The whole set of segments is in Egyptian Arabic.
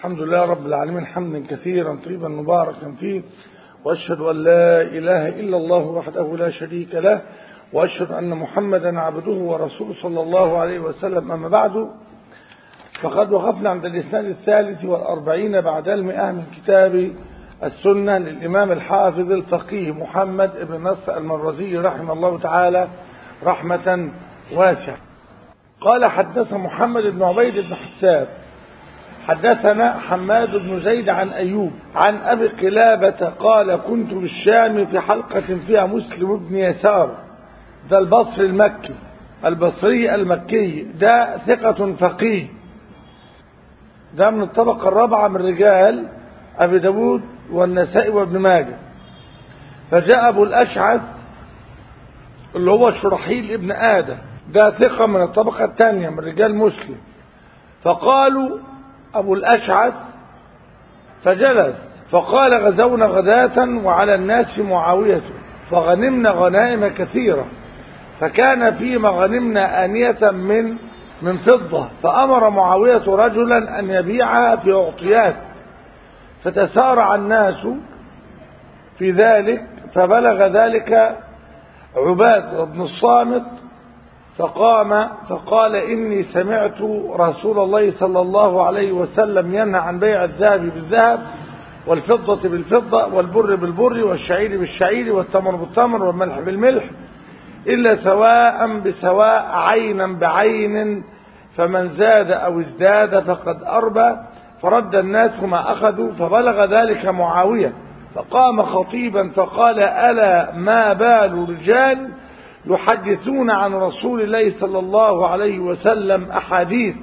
الحمد لله رب العالمين حمدا كثيرا طيبا مباركا فيه وأشهد أن لا إله إلا الله وحده لا شريك له وأشهد أن محمدا عبده ورسوله صلى الله عليه وسلم أما بعد فقد وقفنا عند الإسناد الثالث والأربعين بعد المئة من كتاب السنة للإمام الحافظ الفقيه محمد بن نصر المروزي رحمه الله تعالى رحمة واسعة قال حدث محمد بن عبيد بن حساب حدثنا حماد بن زيد عن أيوب عن أبي قلابة قال كنت بالشام في حلقة فيها مسلم بن يسار ده البصري المكي البصري المكي ده ثقة فقيه ده من الطبقة الرابعة من رجال أبي داود والنسائي وابن ماجه فجاء أبو الأشعث اللي هو شرحيل ابن آدم ده ثقة من الطبقة الثانية من رجال مسلم فقالوا أبو الأشعث فجلس فقال غزونا غداة وعلى الناس معاوية فغنمنا غنائم كثيرة فكان فيما غنمنا آنية من من فضة فأمر معاوية رجلا أن يبيعها في أعطيات فتسارع الناس في ذلك فبلغ ذلك عباد بن الصامت فقام فقال إني سمعت رسول الله صلى الله عليه وسلم ينهى عن بيع الذهب بالذهب والفضة بالفضة والبر بالبر والشعير بالشعير والتمر بالتمر والملح بالملح إلا سواء بسواء عينا بعين فمن زاد أو ازداد فقد أربى فرد الناس ما أخذوا فبلغ ذلك معاوية فقام خطيبا فقال ألا ما بال رجال يحدثون عن رسول الله صلى الله عليه وسلم أحاديث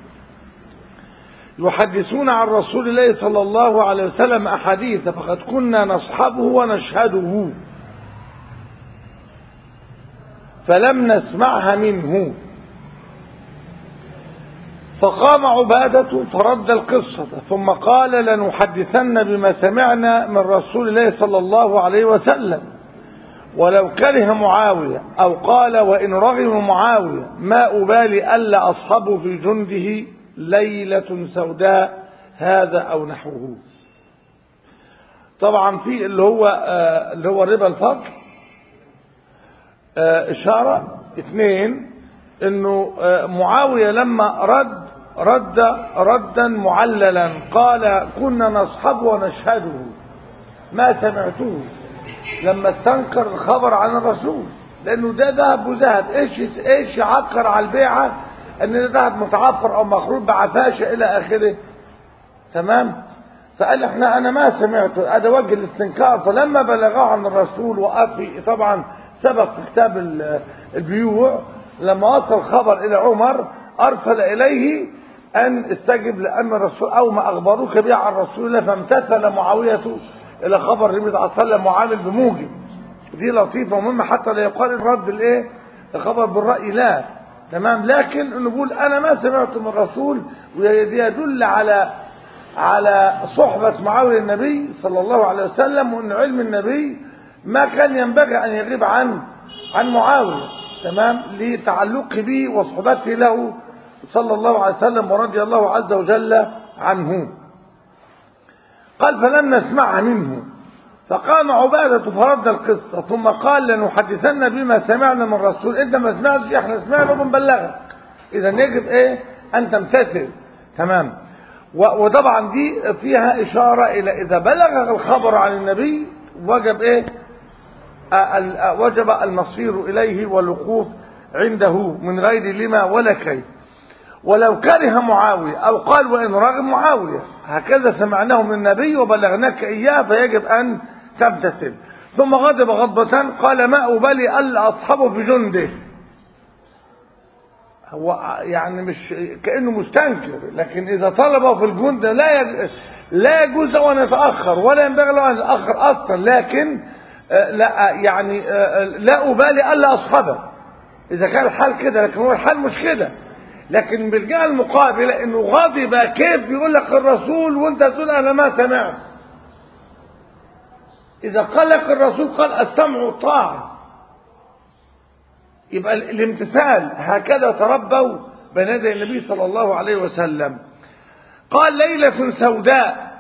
يحدثون عن رسول الله صلى الله عليه وسلم أحاديث فقد كنا نصحبه ونشهده فلم نسمعها منه فقام عبادة فرد القصة ثم قال لنحدثن بما سمعنا من رسول الله صلى الله عليه وسلم ولو كره معاوية أو قال وإن رغم معاوية ما أبالي ألا أصحبه في جنده ليلة سوداء هذا أو نحوه طبعا في اللي هو آه اللي هو ربا الفضل آه إشارة اثنين انه آه معاوية لما رد رد ردا معللا قال كنا نصحبه ونشهده ما سمعته لما استنكر الخبر عن الرسول لانه ده ذهب وذهب ايش ايش يعكر على البيعه ان ده ذهب متعفر او مخروط بعفاشه الى اخره تمام فقال احنا انا ما سمعته هذا وجه الاستنكار فلما بلغه عن الرسول وقفي طبعا سبق في كتاب البيوع لما وصل الخبر الى عمر ارسل اليه ان استجب لان الرسول او ما اخبروك به عن رسول الله فامتثل معاويه الى خبر النبي صلى الله عليه وسلم معامل بموجب دي لطيفه ومهمه حتى لا يقال الرد الايه الخبر بالراي لا تمام لكن نقول انا ما سمعت من الرسول ودي يدل على على صحبة معاوية النبي صلى الله عليه وسلم وان علم النبي ما كان ينبغي ان يغيب عن عن معاوية تمام لتعلقه به وصحبته له صلى الله عليه وسلم ورضي الله عز وجل عنه قال فلم نسمعها منه فقام عبادة فرد القصة ثم قال لنحدثن بما سمعنا من الرسول انت ما سمعتش احنا سمعنا وبنبلغك اذا يجب ايه ان تمتثل تمام وطبعا دي فيها اشارة الى اذا بلغ الخبر عن النبي وجب ايه وجب المصير اليه والوقوف عنده من غير لما ولا كيف ولو كره معاوية أو قال وإن رغم معاوية هكذا سمعناه من النبي وبلغناك إياه فيجب أن تمتثل ثم غضب غضبة قال ما أبالي ألا أصحبه في جنده هو يعني مش كأنه مستنكر لكن إذا طلبه في الجند لا يج... لا يجوز أن يتأخر ولا ينبغي له أن يتأخر أصلا لكن لا يعني لا أبالي ألا أصحبه إذا كان الحال كده لكن هو الحال مش كده لكن بالجهه المقابله انه غضب كيف يقول لك الرسول وانت تقول انا ما سمعت اذا قال لك الرسول قال السمع والطاعه يبقى الامتثال هكذا تربوا بين يدي النبي صلى الله عليه وسلم قال ليلة سوداء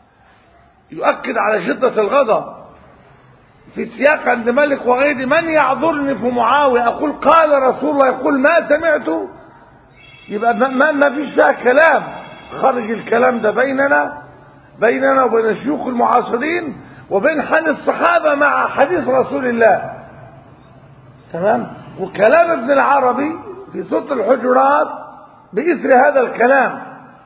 يؤكد على شدة الغضب في السياق عند ملك وغيري من يعذرني في معاوية أقول قال رسول الله يقول ما سمعته يبقى ما, ما فيش فيها كلام خرج الكلام ده بيننا بيننا وبين الشيوخ المعاصرين وبين حال الصحابة مع حديث رسول الله تمام وكلام ابن العربي في سورة الحجرات بإثر هذا الكلام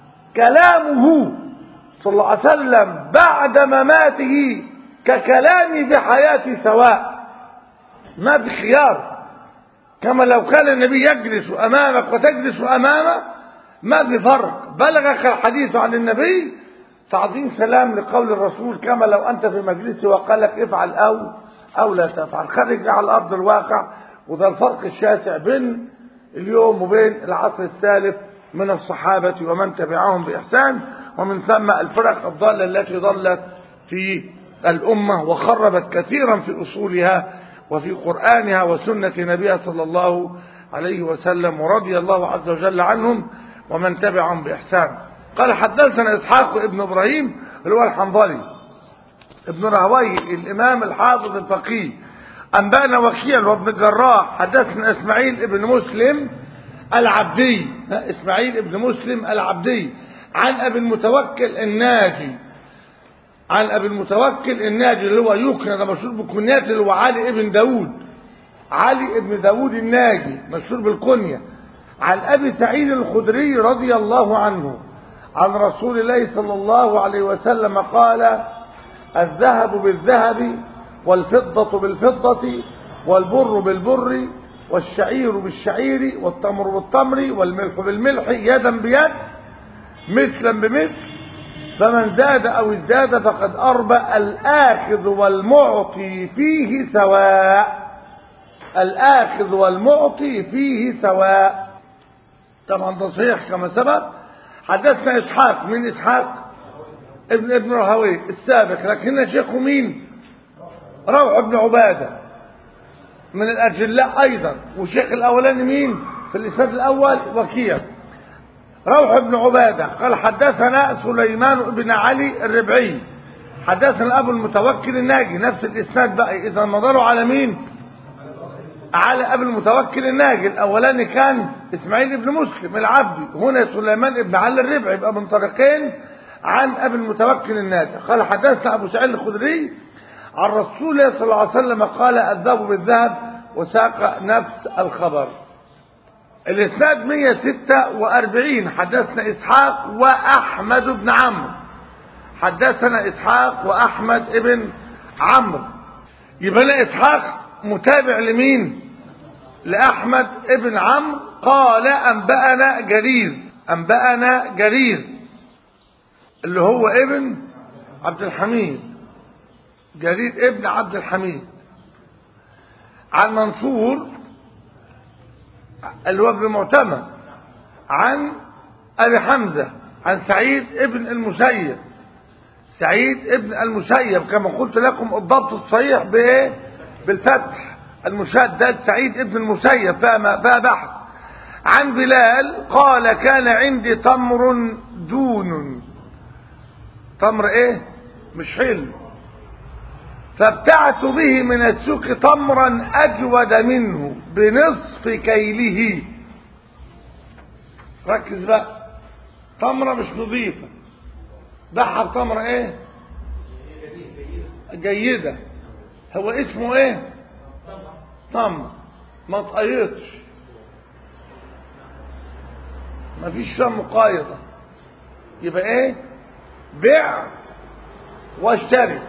كلامه صلى الله عليه وسلم بعد مماته ككلامي في حياتي سواء ما في خيار كما لو كان النبي يجلس أمامك وتجلس أمامه ما في فرق بلغك الحديث عن النبي تعظيم سلام لقول الرسول كما لو أنت في مجلسه وقال لك افعل أو أو لا تفعل خرج على أرض الواقع وده الفرق الشاسع بين اليوم وبين العصر الثالث من الصحابة ومن تبعهم بإحسان ومن ثم الفرق الضالة التي ضلت في الأمة وخربت كثيرا في أصولها وفي قرآنها وسنة نبيها صلى الله عليه وسلم ورضي الله عز وجل عنهم ومن تبعهم بإحسان قال حدثنا إسحاق ابن إبراهيم اللي هو الحنظلي ابن راهوي الإمام الحافظ الفقيه أنبانا وكيل وابن جراح حدثنا إسماعيل ابن مسلم العبدي إسماعيل ابن مسلم العبدي عن أبي المتوكل الناجي عن أبي المتوكل الناجي اللي هو يكنى ده مشهور بكنيات اللي هو علي ابن داود علي ابن داود الناجي مشهور بالكنية عن أبي سعيد الخدري رضي الله عنه عن رسول الله صلى الله عليه وسلم قال الذهب بالذهب والفضة بالفضة والبر بالبر والشعير بالشعير والتمر بالتمر والملح بالملح يدا بيد مثلا بمثل فمن زاد أو ازداد فقد أربى الآخذ والمعطي فيه سواء الآخذ والمعطي فيه سواء طبعا تصحيح كما سبق حدثنا إسحاق من إسحاق ابن ابن رهوي السابق لكن شيخه مين روح بن عبادة من الأجلاء أيضا والشيخ الأولاني مين في الإسناد الأول وكيع روح بن عبادة قال حدثنا سليمان بن علي الربعي حدثنا أبو المتوكل الناجي نفس الإسناد بقى إذا مضروا على مين على أبو المتوكل الناجي الأولاني كان إسماعيل بن مسلم العبدي هنا سليمان بن علي الربعي يبقى من طريقين عن أبي المتوكل الناجي قال حدثنا أبو سعيد الخدري عن رسول الله صلى الله عليه وسلم قال الذهب بالذهب وساق نفس الخبر الاسناد 146 حدثنا اسحاق واحمد بن عمرو حدثنا اسحاق واحمد ابن عمرو يبقى اسحاق متابع لمين لاحمد ابن عمرو قال انبانا جرير انبانا جرير اللي هو ابن عبد الحميد جرير ابن عبد الحميد عن منصور اللي هو ابن معتمد عن ابي حمزه عن سعيد ابن المسيب سعيد ابن المسيب كما قلت لكم الضبط الصحيح بايه بالفتح المشدد سعيد ابن المسيب فيها فيها بحث عن بلال قال كان عندي تمر دون تمر ايه مش حلو فابتعت به من السوق تمرا اجود منه بنصف كيله ركز بقى تمرة مش نظيفة باعها بتمرة ايه جيدة هو اسمه ايه تمر ما تقيطش ما فيش فيها مقايضة يبقى ايه بيع واشتري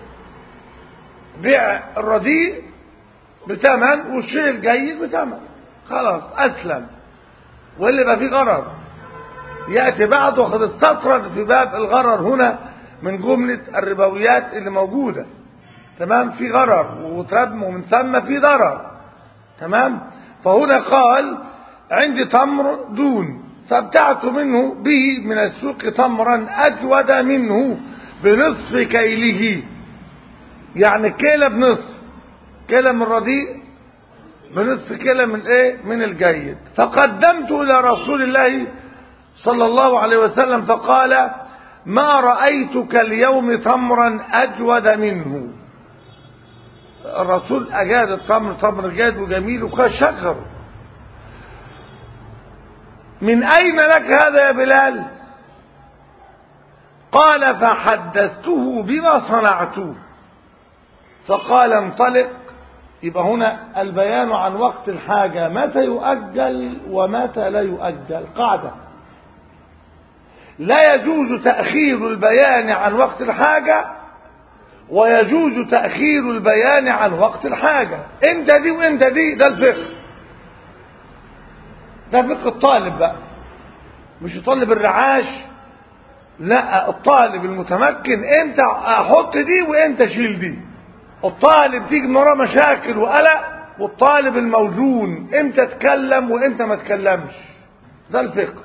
بيع الرديء بثمن والشيء الجيد بثمن خلاص اسلم واللي بقى فيه غرر ياتي بعد وقد استطرد في باب الغرر هنا من جمله الربويات اللي موجوده تمام في غرر وتربم ومن ثم في ضرر تمام فهنا قال عندي تمر دون فابتعت منه به من السوق تمرا اجود منه بنصف كيله يعني كيلة بنصف كيلة من رديء بنصف كيلة من ايه من الجيد فقدمت الى رسول الله صلى الله عليه وسلم فقال ما رأيتك اليوم تمرا أجود منه الرسول أجاد التمر تمر جاد وجميل وكان شكر من أين لك هذا يا بلال قال فحدثته بما صنعته فقال انطلق يبقى هنا البيان عن وقت الحاجة متى يؤجل ومتى لا يؤجل قاعدة لا يجوز تأخير البيان عن وقت الحاجة ويجوز تأخير البيان عن وقت الحاجة انت دي وانت دي ده الفقه ده فقه الطالب بقى مش الطالب الرعاش لا الطالب المتمكن انت احط دي وانت شيل دي الطالب تيجي من وراه مشاكل وقلق والطالب الموزون امتى تكلم وامتى ما تكلمش ده الفقه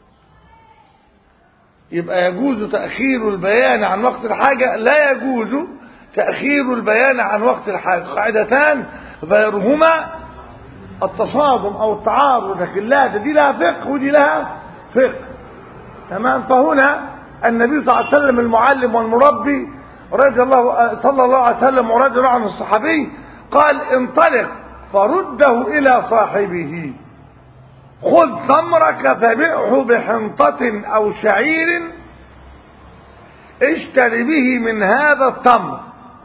يبقى يجوز تأخير البيان عن وقت الحاجة لا يجوز تأخير البيان عن وقت الحاجة قاعدتان غيرهما التصادم أو التعارض لكن لا ده دي لها فقه ودي لها فقه تمام فهنا النبي صلى الله عليه وسلم المعلم والمربي رضي الله صلى الله عليه وسلم ورضي الله عن الصحابي قال انطلق فرده إلى صاحبه خذ ثمرك فبعه بحنطة أو شعير اشتري به من هذا التمر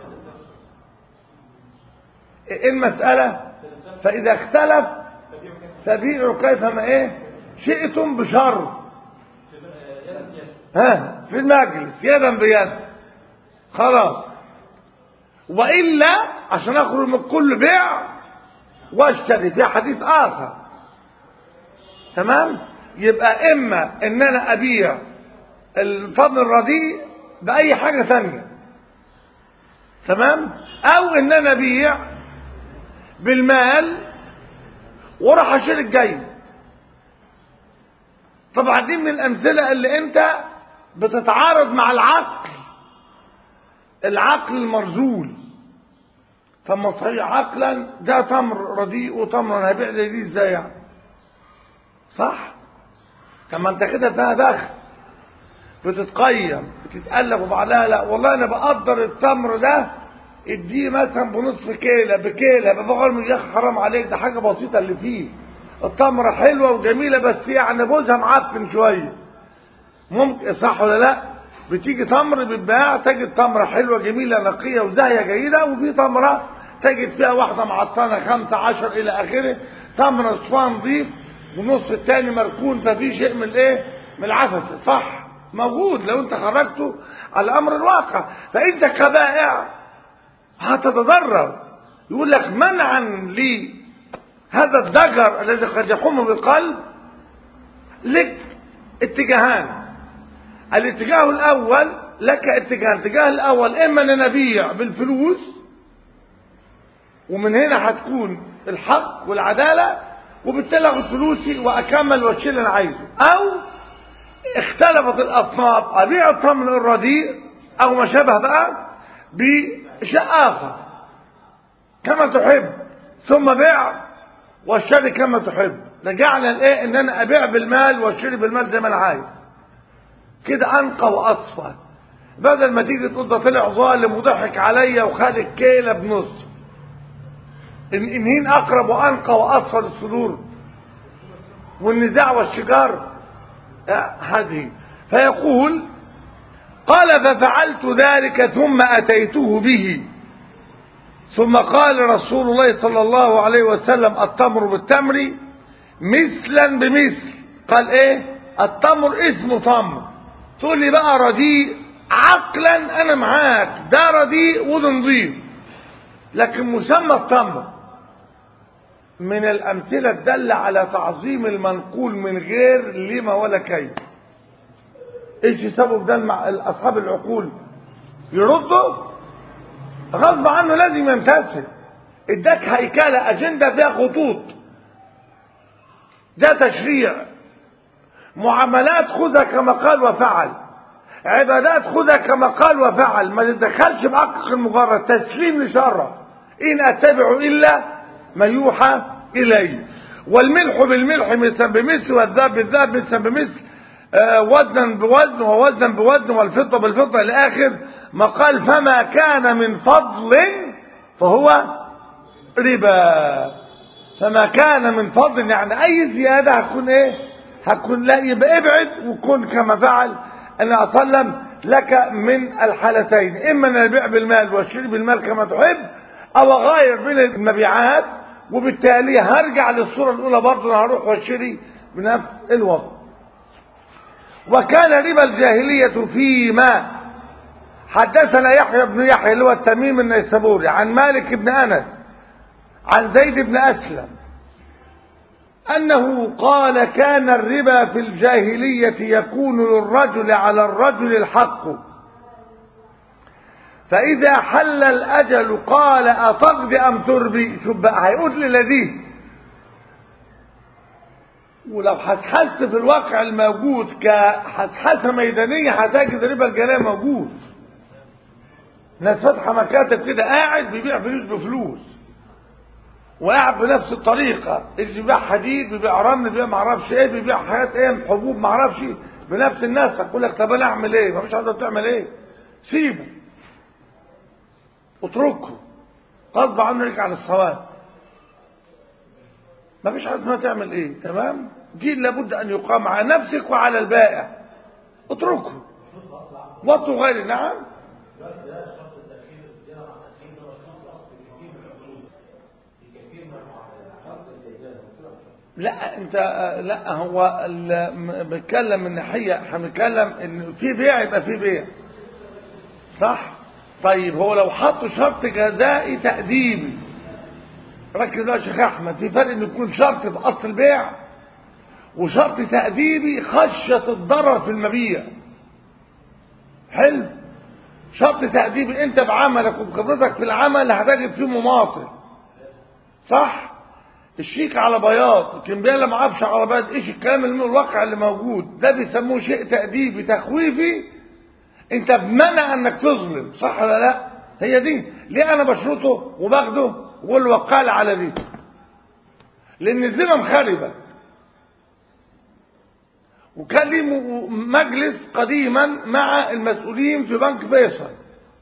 المسألة فإذا اختلف فبيعوا كيفما ايه شئتم بشر ها في المجلس يدا بيد خلاص وإلا عشان أخرج من كل بيع واشتري في حديث آخر تمام يبقى إما إن أنا أبيع الفضل الرديء بأي حاجة ثانية تمام أو إن أنا أبيع بالمال وراح أشتري الجيد طبعا دي من الأمثلة اللي أنت بتتعارض مع العقل العقل المرزول فما صحيح عقلا ده تمر رديء وتمر انا هبيع زي دي ازاي يعني صح كما انت كده فيها بخس بتتقيم بتتألف وبعدها لا والله انا بقدر التمر ده اديه مثلا بنصف كيلة بكيلة بقول يا اخي حرام عليك ده حاجة بسيطة اللي فيه التمرة حلوة وجميلة بس يعني بوزها معفن شوية ممكن صح ولا لا بتيجي تمر بتباع تجد تمرة حلوة جميلة نقية وزاهية جيدة وفي تمرة تجد فيها واحدة معطنة خمسة عشر إلى آخره تمرة صفاها نظيف والنص التاني مركون ففي شيء من الايه من العفث صح موجود لو انت خرجته على الامر الواقع فانت كبائع هتتضرر يقول لك منعا لي هذا الضجر الذي قد يقوم بالقلب لك اتجاهان الاتجاه الاول لك اتجاه الاتجاه الاول اما ان نبيع بالفلوس ومن هنا هتكون الحق والعداله وبالتالي اخد فلوسي واكمل واشيل اللي انا عايزه او اختلفت الاصناف ابيع التمر الرديء او ما شابه بقى بشيء اخر كما تحب ثم بيع واشتري كما تحب رجعنا لايه ان انا ابيع بالمال واشتري بالمال زي ما انا عايز كده انقى واصفى بدل ما تيجي تقول ده طلع ظالم وضحك عليا وخد الكيله بنص ان هين اقرب وانقى واصفى للصدور والنزاع والشجار هذه فيقول قال ففعلت ذلك ثم اتيته به ثم قال رسول الله صلى الله عليه وسلم التمر بالتمر مثلا بمثل قال ايه التمر اسمه تمر تقول لي بقى رديء عقلا انا معاك ده رديء وده نظيف لكن مسمى التمر من الامثله الداله على تعظيم المنقول من غير لما ولا كيف ايش سبب ده مع اصحاب العقول يردوا غصب عنه لازم يمتثل اداك هيكله اجنده فيها خطوط ده تشريع معاملات خذها كما قال وفعل عبادات خذها كما قال وفعل ما تتدخلش بعقلك المجرد تسليم لشرع ان اتبع الا ما يوحى الي والملح بالملح مثلا بمثل والذهب بالذهب مثلا بمثل آه، وزنا بوزن ووزنا بوزن والفضة بالفضة إلى آخر ما قال فما كان من فضل فهو ربا فما كان من فضل يعني أي زيادة هتكون إيه هتكون لا يبقى ابعد وكن كما فعل النبي صلى الله عليه وسلم لك من الحالتين إما أن البيع بالمال والشراء بالمال كما تحب أو أغاير بين المبيعات وبالتالي هرجع للصورة الأولى برضه أنا هروح واشتري بنفس الوضع وكان ربا الجاهلية فيما حدثنا يحيى بن يحيى اللي هو التميم النيسابوري عن مالك بن أنس عن زيد بن أسلم أنه قال كان الربا في الجاهلية يكون للرجل على الرجل الحق فإذا حل الأجل قال أتقضي أم تربي شوف بقى هيقول لي لذيذ ولو هتحس في الواقع الموجود كحسحسة ميدانية هتجد ربا الجلاء موجود ناس فاتحة مكاتب كده قاعد بيبيع فلوس بفلوس وقاعد بنفس الطريقة اللي بيبيع حديد بيبيع رمل بيبيع معرفش ايه بيبيع حاجات ايه حبوب معرفش بنفس الناس اقول لك طب انا اعمل ايه ما مش عايز تعمل ايه سيبه اتركه غصب عنه يرجع للصواب ما فيش حاجه اسمها تعمل ايه تمام دي لابد ان يقام على نفسك وعلى البائع اتركه وطوا غير نعم لا انت لا هو ال- بيتكلم من ناحيه هنتكلم ان في بيع يبقى في بيع صح طيب هو لو حط شرط جزائي تأديبي ركز بقى يا شيخ احمد في فرق ان يكون شرط في اصل البيع وشرط تأديبي خشية الضرر في المبيع حلو شرط تأديبي انت بعملك وبخبرتك في العمل هتجد فيه مماطل صح الشيك على بياض الكمبيالة ما عرفش على بياض ايش الكلام اللي من الواقع اللي موجود ده بيسموه شيء تأديبي تخويفي انت بمنع انك تظلم صح ولا لا هي دي ليه انا بشرطه وباخده والوقال على دي لان الذمم خربت وكان لي م- مجلس قديما مع المسؤولين في بنك فيصل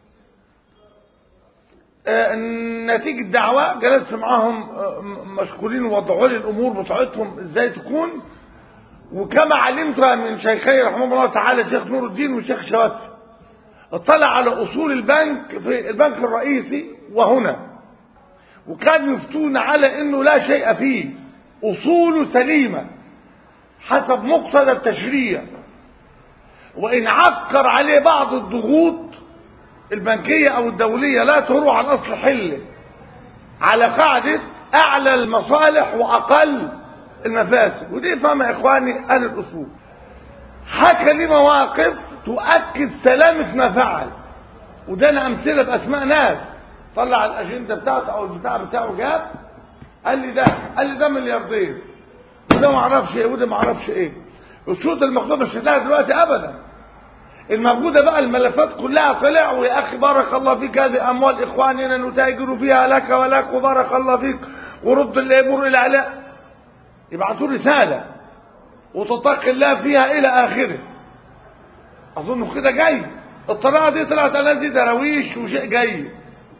آه، نتيجة دعوة جلست معاهم آه، م- مشكورين ووضعوا لي الأمور بتاعتهم إزاي تكون وكما علمتها من شيخي رحمه الله تعالى شيخ نور الدين والشيخ شواتفي اطلع على أصول البنك في البنك الرئيسي وهنا وكان يفتون على أنه لا شيء فيه أصوله سليمة حسب مقتضى التشريع وإن عكر عليه بعض الضغوط البنكية أو الدولية لا تروح عن أصل حله على قاعدة أعلى المصالح وأقل المفاسد ودي فهم يا إخواني أهل الأصول حكى لي مواقف تؤكد سلامة ما فعل وده أمثلة بأسماء ناس طلع الأجندة بتاعته أو البتاع بتاعه جاب قال لي ده قال لي ده ملياردير وده ما اعرفش ايه وده ما اعرفش ايه الشروط المخطوبه مش هتلاقيها دلوقتي ابدا الموجودة بقى الملفات كلها طلع ويا أخي بارك الله فيك هذه أموال إخواننا نتاجر فيها لك ولك وبارك الله فيك ورد الأمور إلى علاء يبعثوا رسالة وتتقي الله فيها إلى آخره أظن كده جاي الطريقة دي طلعت على دي دراويش وشيء جاي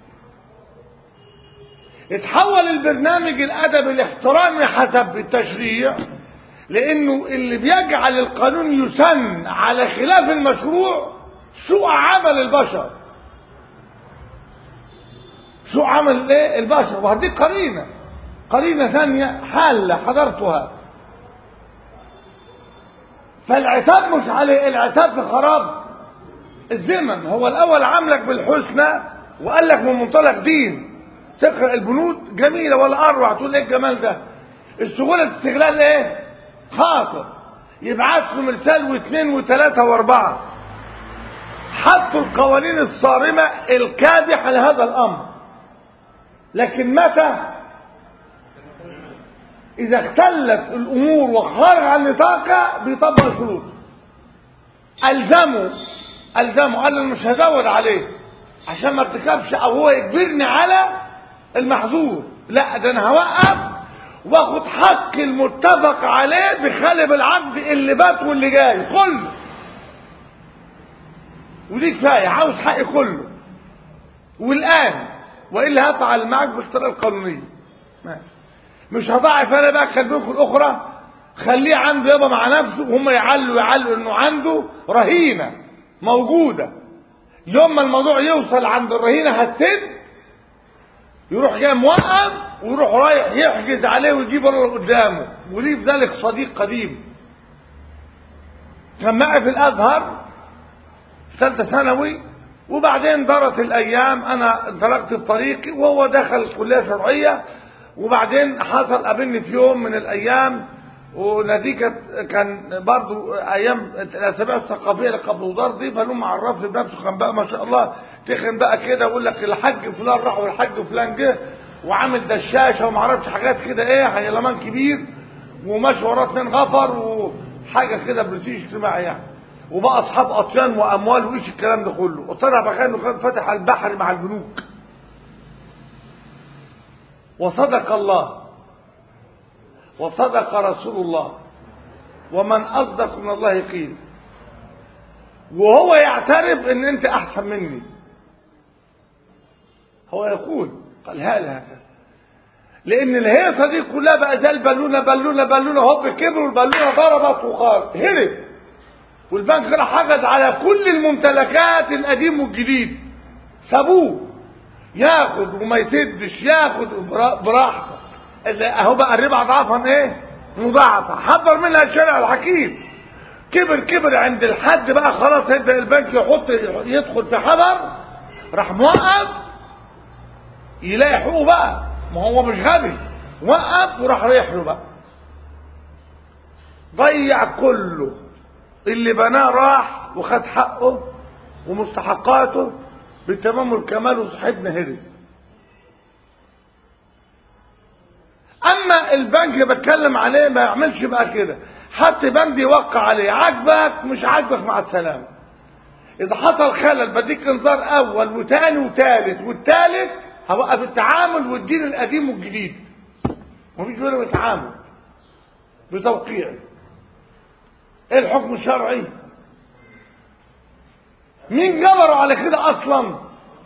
اتحول البرنامج الأدبي الاحترامي حسب التشريع لانه اللي بيجعل القانون يسن على خلاف المشروع سوء عمل البشر سوء عمل ايه البشر وهديك قرينه قرينه ثانيه حاله حضرتها فالعتاب مش عليه العتاب في خراب الزمن هو الاول عاملك بالحسنى وقال لك من منطلق دين تقرا البنود جميله ولا اروع تقول ايه الجمال ده السهوله استغلال ايه خاطر يبعث له مرسال واثنين وثلاثة واربعة حطوا القوانين الصارمة الكادحة لهذا الأمر لكن متى إذا اختلت الأمور وخرج عن نطاقها بيطبق شروط ألزموا ألزموا قال أنا مش هزود عليه عشان ما ارتكبش أو هو يجبرني على المحظور لا ده أنا هوقف واخد حق المتفق عليه بخالف العقد اللي بات واللي جاي كله ودي كفايه عاوز حقي كله والان والا هفعل معك بالطريقه القانونيه ماشي مش هضاعف انا بقى خلبيكم الاخرى خليه عنده يابا مع نفسه وهم يعلوا يعلوا انه عنده رهينه موجوده يوم ما الموضوع يوصل عند الرهينه هتسد يروح جاي موقف ويروح رايح يحجز عليه ويجيب اللي قدامه وليه بذلك صديق قديم كان معي في الازهر في ثالثه ثانوي وبعدين دارت الايام انا انطلقت في طريقي وهو دخل كليه شرعيه وبعدين حصل قابلني في يوم من الايام ونتيجة كان برضو ايام الاسابيع الثقافيه اللي قبل دار دي فلو معرفني بنفسه كان بقى ما شاء الله تخن بقى كده يقول لك الحاج فلان راح والحاج فلان جه وعامل دشاشه وما اعرفش حاجات كده ايه هيلمان كبير وماشي وراه اتنين غفر وحاجه كده برستيج اجتماعي يعني وبقى اصحاب اطيان واموال وايش الكلام ده كله قلت له بقى انه كان فاتح البحر مع البنوك وصدق الله وصدق رسول الله ومن اصدق من الله قيل وهو يعترف ان انت احسن مني هو يقول قال هذا هكذا لان الهيصه دي كلها بقى زي البالونه بالونه بالونه هوب كبر والبالونه ضربت وقال هرب والبنك راح حجز على كل الممتلكات القديم والجديد سابوه ياخد وما يسدش ياخد براحته اهو بقى الربا ضعفا ايه مضاعفه حضر منها الشارع الحكيم كبر كبر عند الحد بقى خلاص يبدا البنك يحط يدخل في حضر راح موقف يلاقي حقوقه بقى ما هو مش غبي وقف وراح رايح له بقى ضيع كله اللي بناه راح وخد حقه ومستحقاته بالتمام والكمال وصاحبنا هرب اما البنك اللي بتكلم عليه ما يعملش بقى كده حتى بند يوقع عليه عاجبك مش عاجبك مع السلامه اذا حصل خلل بديك انذار اول وثاني وثالث والثالث هوقف التعامل والدين القديم والجديد مفيش بينهم التعامل بتوقيع ايه الحكم الشرعي مين جبروا على كده اصلا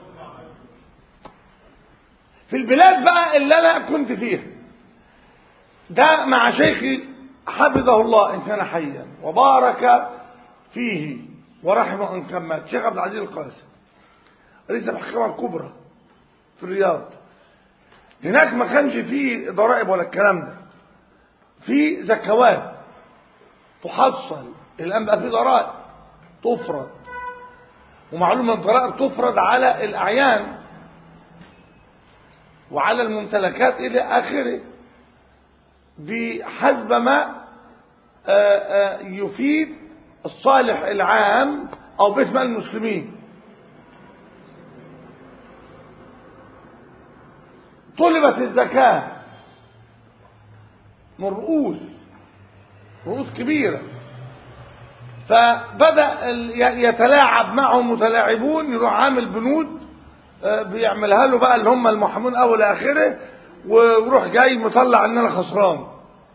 في البلاد بقى اللي انا كنت فيها ده مع شيخي حفظه الله ان كان حيا وبارك فيه ورحمه ان كان مات شيخ عبد العزيز القاسم رئيس المحكمه الكبرى في الرياض هناك ما كانش فيه ضرائب ولا الكلام ده في زكوات تحصل الان بقى في ضرائب تفرض ومعلومه الضرائب تفرض على الاعيان وعلى الممتلكات الى اخره بحسب ما يفيد الصالح العام او بيت مال المسلمين طلبت الزكاة من رؤوس رؤوس كبيرة فبدأ يتلاعب معهم متلاعبون يروح عامل بنود بيعملها له بقى اللي هم المحامون اول اخره ويروح جاي مطلع ان انا خسران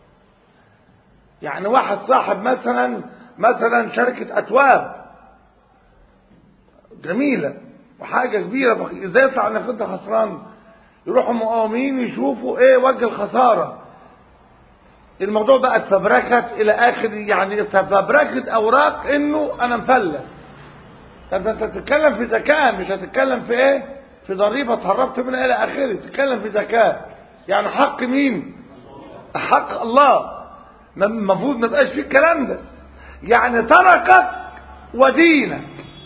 يعني واحد صاحب مثلا مثلا شركة اتواب جميلة وحاجة كبيرة ازاي يطلع انك كنت خسران يروحوا مقاومين يشوفوا ايه وجه الخسارة الموضوع بقى اتفبركت الى اخر يعني اتفبركت اوراق انه انا مفلس طب انت تتكلم في زكاة مش هتتكلم في ايه في ضريبة اتهربت منها الى اخره تتكلم في زكاة يعني حق مين حق الله المفروض ما بقاش فيه الكلام ده يعني تركك ودينك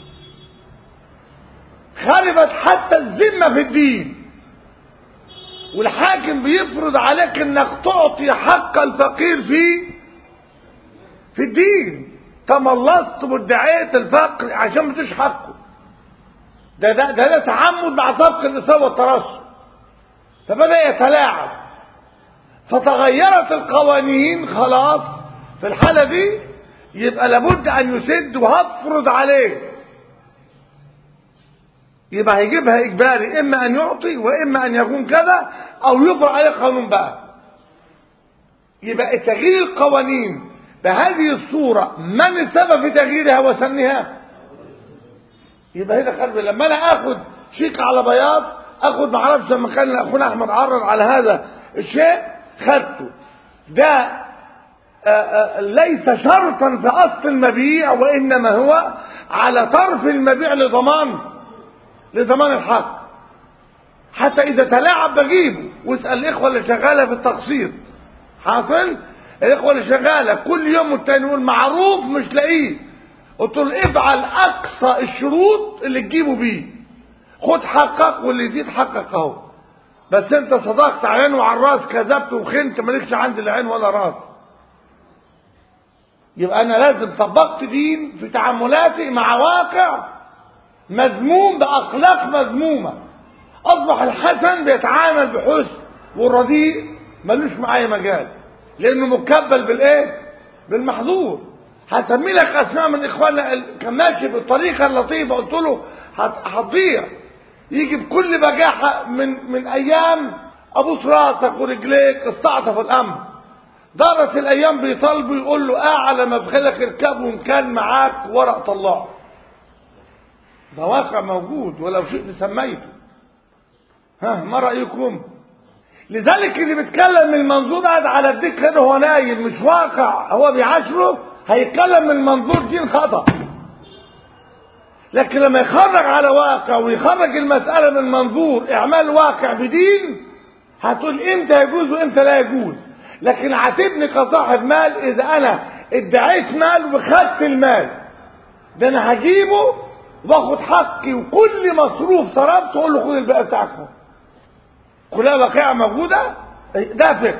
خربت حتى الذمة في الدين والحاكم بيفرض عليك انك تعطي حق الفقير في في الدين تملصت وادعيت الفقر عشان ما تديش حقه ده ده ده, ده تعمد مع سبق الاصابه والترصد فبدا يتلاعب فتغيرت القوانين خلاص في الحاله دي يبقى لابد ان يسد وهفرض عليه يبقى هيجيبها اجباري اما ان يعطي واما ان يكون كذا او يفرض عليه قانون بقى يبقى تغيير القوانين بهذه الصورة من السبب في تغييرها وسنها يبقى هنا خلف لما انا اخد شيك على بياض اخد معرفش لما كان اخونا احمد عرض على هذا الشيء خدته ده آآ آآ ليس شرطا في اصل المبيع وانما هو على طرف المبيع لضمان لضمان الحق حتى اذا تلاعب بجيبه واسال الاخوه اللي شغاله في التقسيط حاصل الاخوه اللي شغاله كل يوم والتاني يقول معروف مش لاقيه قلت له افعل اقصى الشروط اللي تجيبه بيه خد حقك واللي يزيد حقك اهو بس انت صدقت على عين وعلى الراس كذبت وخنت مالكش عندي لا عين ولا راس يبقى انا لازم طبقت دين في تعاملاتي مع واقع مذموم باخلاق مذمومه اصبح الحسن بيتعامل بحسن والرديء ملوش معايا مجال لانه مكبل بالايه بالمحظور هسمي لك اسماء من اخواننا كان ماشي بالطريقه اللطيفه قلت له هتضيع يجي بكل بجاحه من من ايام ابوس راسك ورجليك استعطف الامر دارت الايام بيطالبوا يقول له اعلى مبخلك اركبه وان كان معاك ورق طلعه ده واقع موجود ولو شئت سميته ها ما رايكم لذلك اللي بيتكلم من المنظور قاعد على الديك كده هو نايم مش واقع هو بيعاشره هيتكلم من منظور دين خطأ لكن لما يخرج على واقع ويخرج المسألة من منظور إعمال واقع بدين هتقول إمتى يجوز وإمتى لا يجوز لكن عاتبني كصاحب مال إذا أنا ادعيت مال وخدت المال ده أنا هجيبه واخد حقي وكل مصروف صرفته اقول له خد الباقي بتاعكم كلها واقعة موجودة ده فكر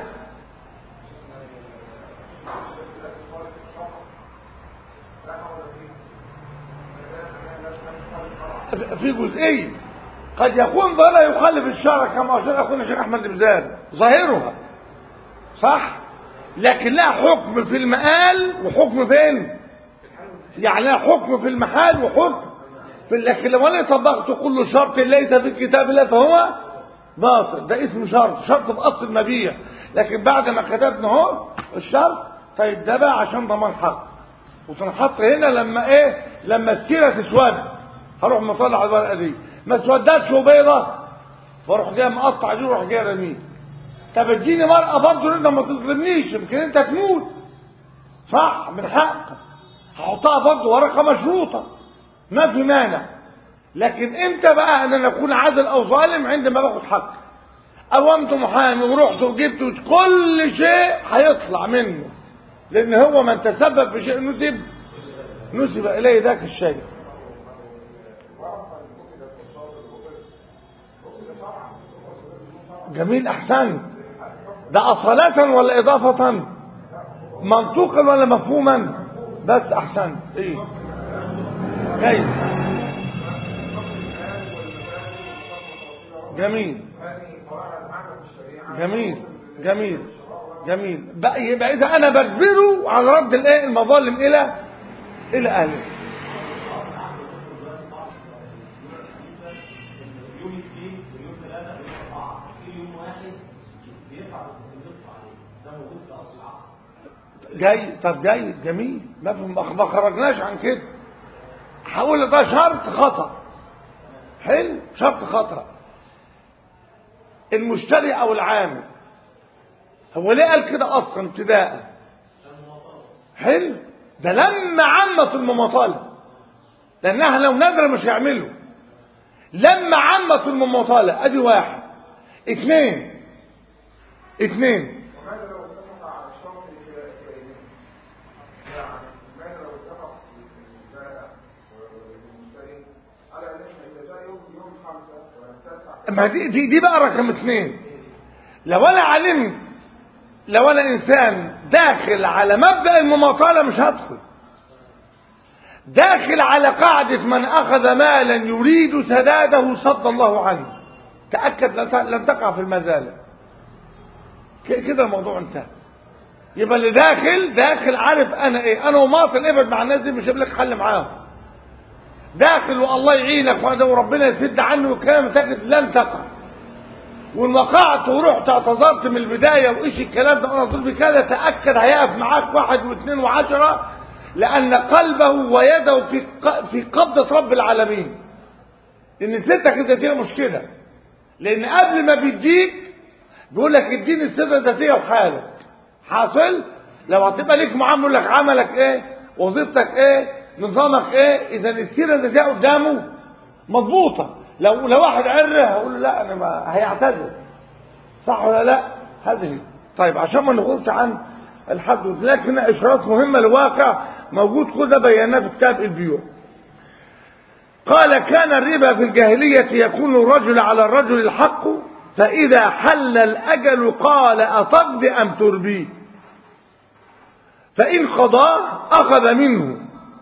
في جزئية قد يكون ظاهرها يخالف الشرع كما أشار أخونا الشيخ أحمد بزاد ظاهرها صح لكن لها حكم في المآل وحكم فين يعني لها حكم في المحال وحكم في لكن لو انا طبقت كل شرط ليس في كتاب الله فهو باطل ده اسمه شرط شرط باصل المبيع لكن بعد ما كتبنا اهو الشرط طيب ده بقى عشان ضمان حق وتنحط هنا لما ايه لما السيره تسود هروح مطلع على الورقه دي ما اسودتش وبيضه واروح جاي مقطع دي واروح جاي رميه طب اديني مرأة برضه انت ما تظلمنيش يمكن انت تموت صح من حقك هحطها برضه ورقه مشروطه ما في مانع لكن امتى بقى ان انا اكون عادل او ظالم عندما باخد حق قومت محامي ورحت وجبت كل شيء هيطلع منه لان هو من تسبب في شيء نسب نسب اليه ذاك الشيء جميل احسنت ده اصالة ولا اضافة منطوقا ولا مفهوما بس احسنت ايه جيد جميل جميل جميل جميل بقى يبقى اذا انا بجبره على رد الايه المظالم الى الى اهله جاي طب جاي جميل ما في ما خرجناش عن كده هقول ده شرط خطأ حلو شرط خطأ المشتري او العامل هو ليه قال كده اصلا ابتداء حلو ده لما عمت المماطله لانها لو نادره مش هيعمله لما عمت المماطله ادي واحد اثنين اثنين وماذا لو اتفق على الشرط الكلامي؟ يعني ماذا لو اتفق البائع والمشتري على ان احنا اذا جاء يوم يوم خمسه ولا ما دي, دي, دي بقى رقم اثنين لو انا علمت لو انا انسان داخل على مبدأ المماطلة مش هدخل داخل على قاعدة من اخذ مالا يريد سداده صد الله عنه تأكد لن تقع في المزالة كده الموضوع انتهى يبقى اللي داخل داخل عارف انا ايه انا وماطل ابعد مع الناس دي مش هجيب لك حل معاهم داخل والله يعينك وربنا يسد عنه والكلام ساكت لن تقع وان وقعت ورحت اعتذرت من البدايه وايش الكلام ده انا ظلمي كذا تاكد هيقف معاك واحد واثنين وعشره لان قلبه ويده في ق- في قبضه رب العالمين ان سيرتك الذاتيه مشكله لان قبل ما بيديك بيقول لك اديني السيره الذاتيه وحالك حاصل لو هتبقى ليك معامل يقول لك عملك ايه وظيفتك ايه نظامك ايه اذا السيره الذاتيه قدامه مضبوطه لو لو واحد عره هقول له لا انا ما هيعتذر صح ولا لا هذه طيب عشان ما نخرجش عن الحدود لكن اشارات مهمه لواقع موجود كل ده بيناه في كتاب البيوع قال كان الربا في الجاهلية يكون الرجل على الرجل الحق فإذا حل الأجل قال أتقضي أم تربي فإن قضاه أخذ منه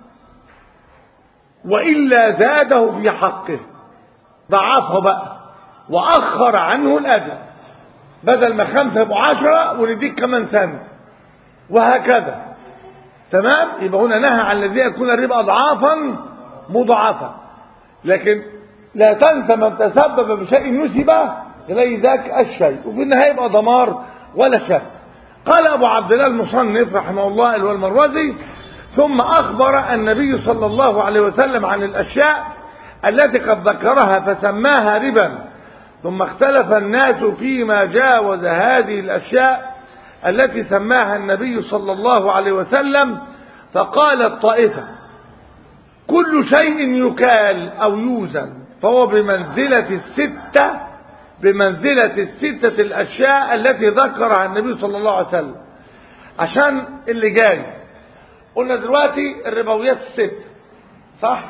وإلا زاده في حقه ضعفه بقى وأخر عنه الأجل بدل ما خمسة بعشرة ونديك كمان سنة وهكذا تمام يبقى هنا نهى عن الذي يكون الربا أضعافا مضاعفة لكن لا تنسى من تسبب بشيء نسب إليه ذاك الشيء وفي النهاية يبقى دمار ولا شك قال أبو عبد الله المصنف رحمه الله اللي هو المروزي ثم أخبر النبي صلى الله عليه وسلم عن الأشياء التي قد ذكرها فسماها ربا ثم اختلف الناس فيما جاوز هذه الأشياء التي سماها النبي صلى الله عليه وسلم فقالت طائفة كل شيء يكال أو يوزن فهو بمنزلة الستة بمنزلة الستة الأشياء التي ذكرها النبي صلى الله عليه وسلم عشان اللي جاي قلنا دلوقتي الربويات الستة صح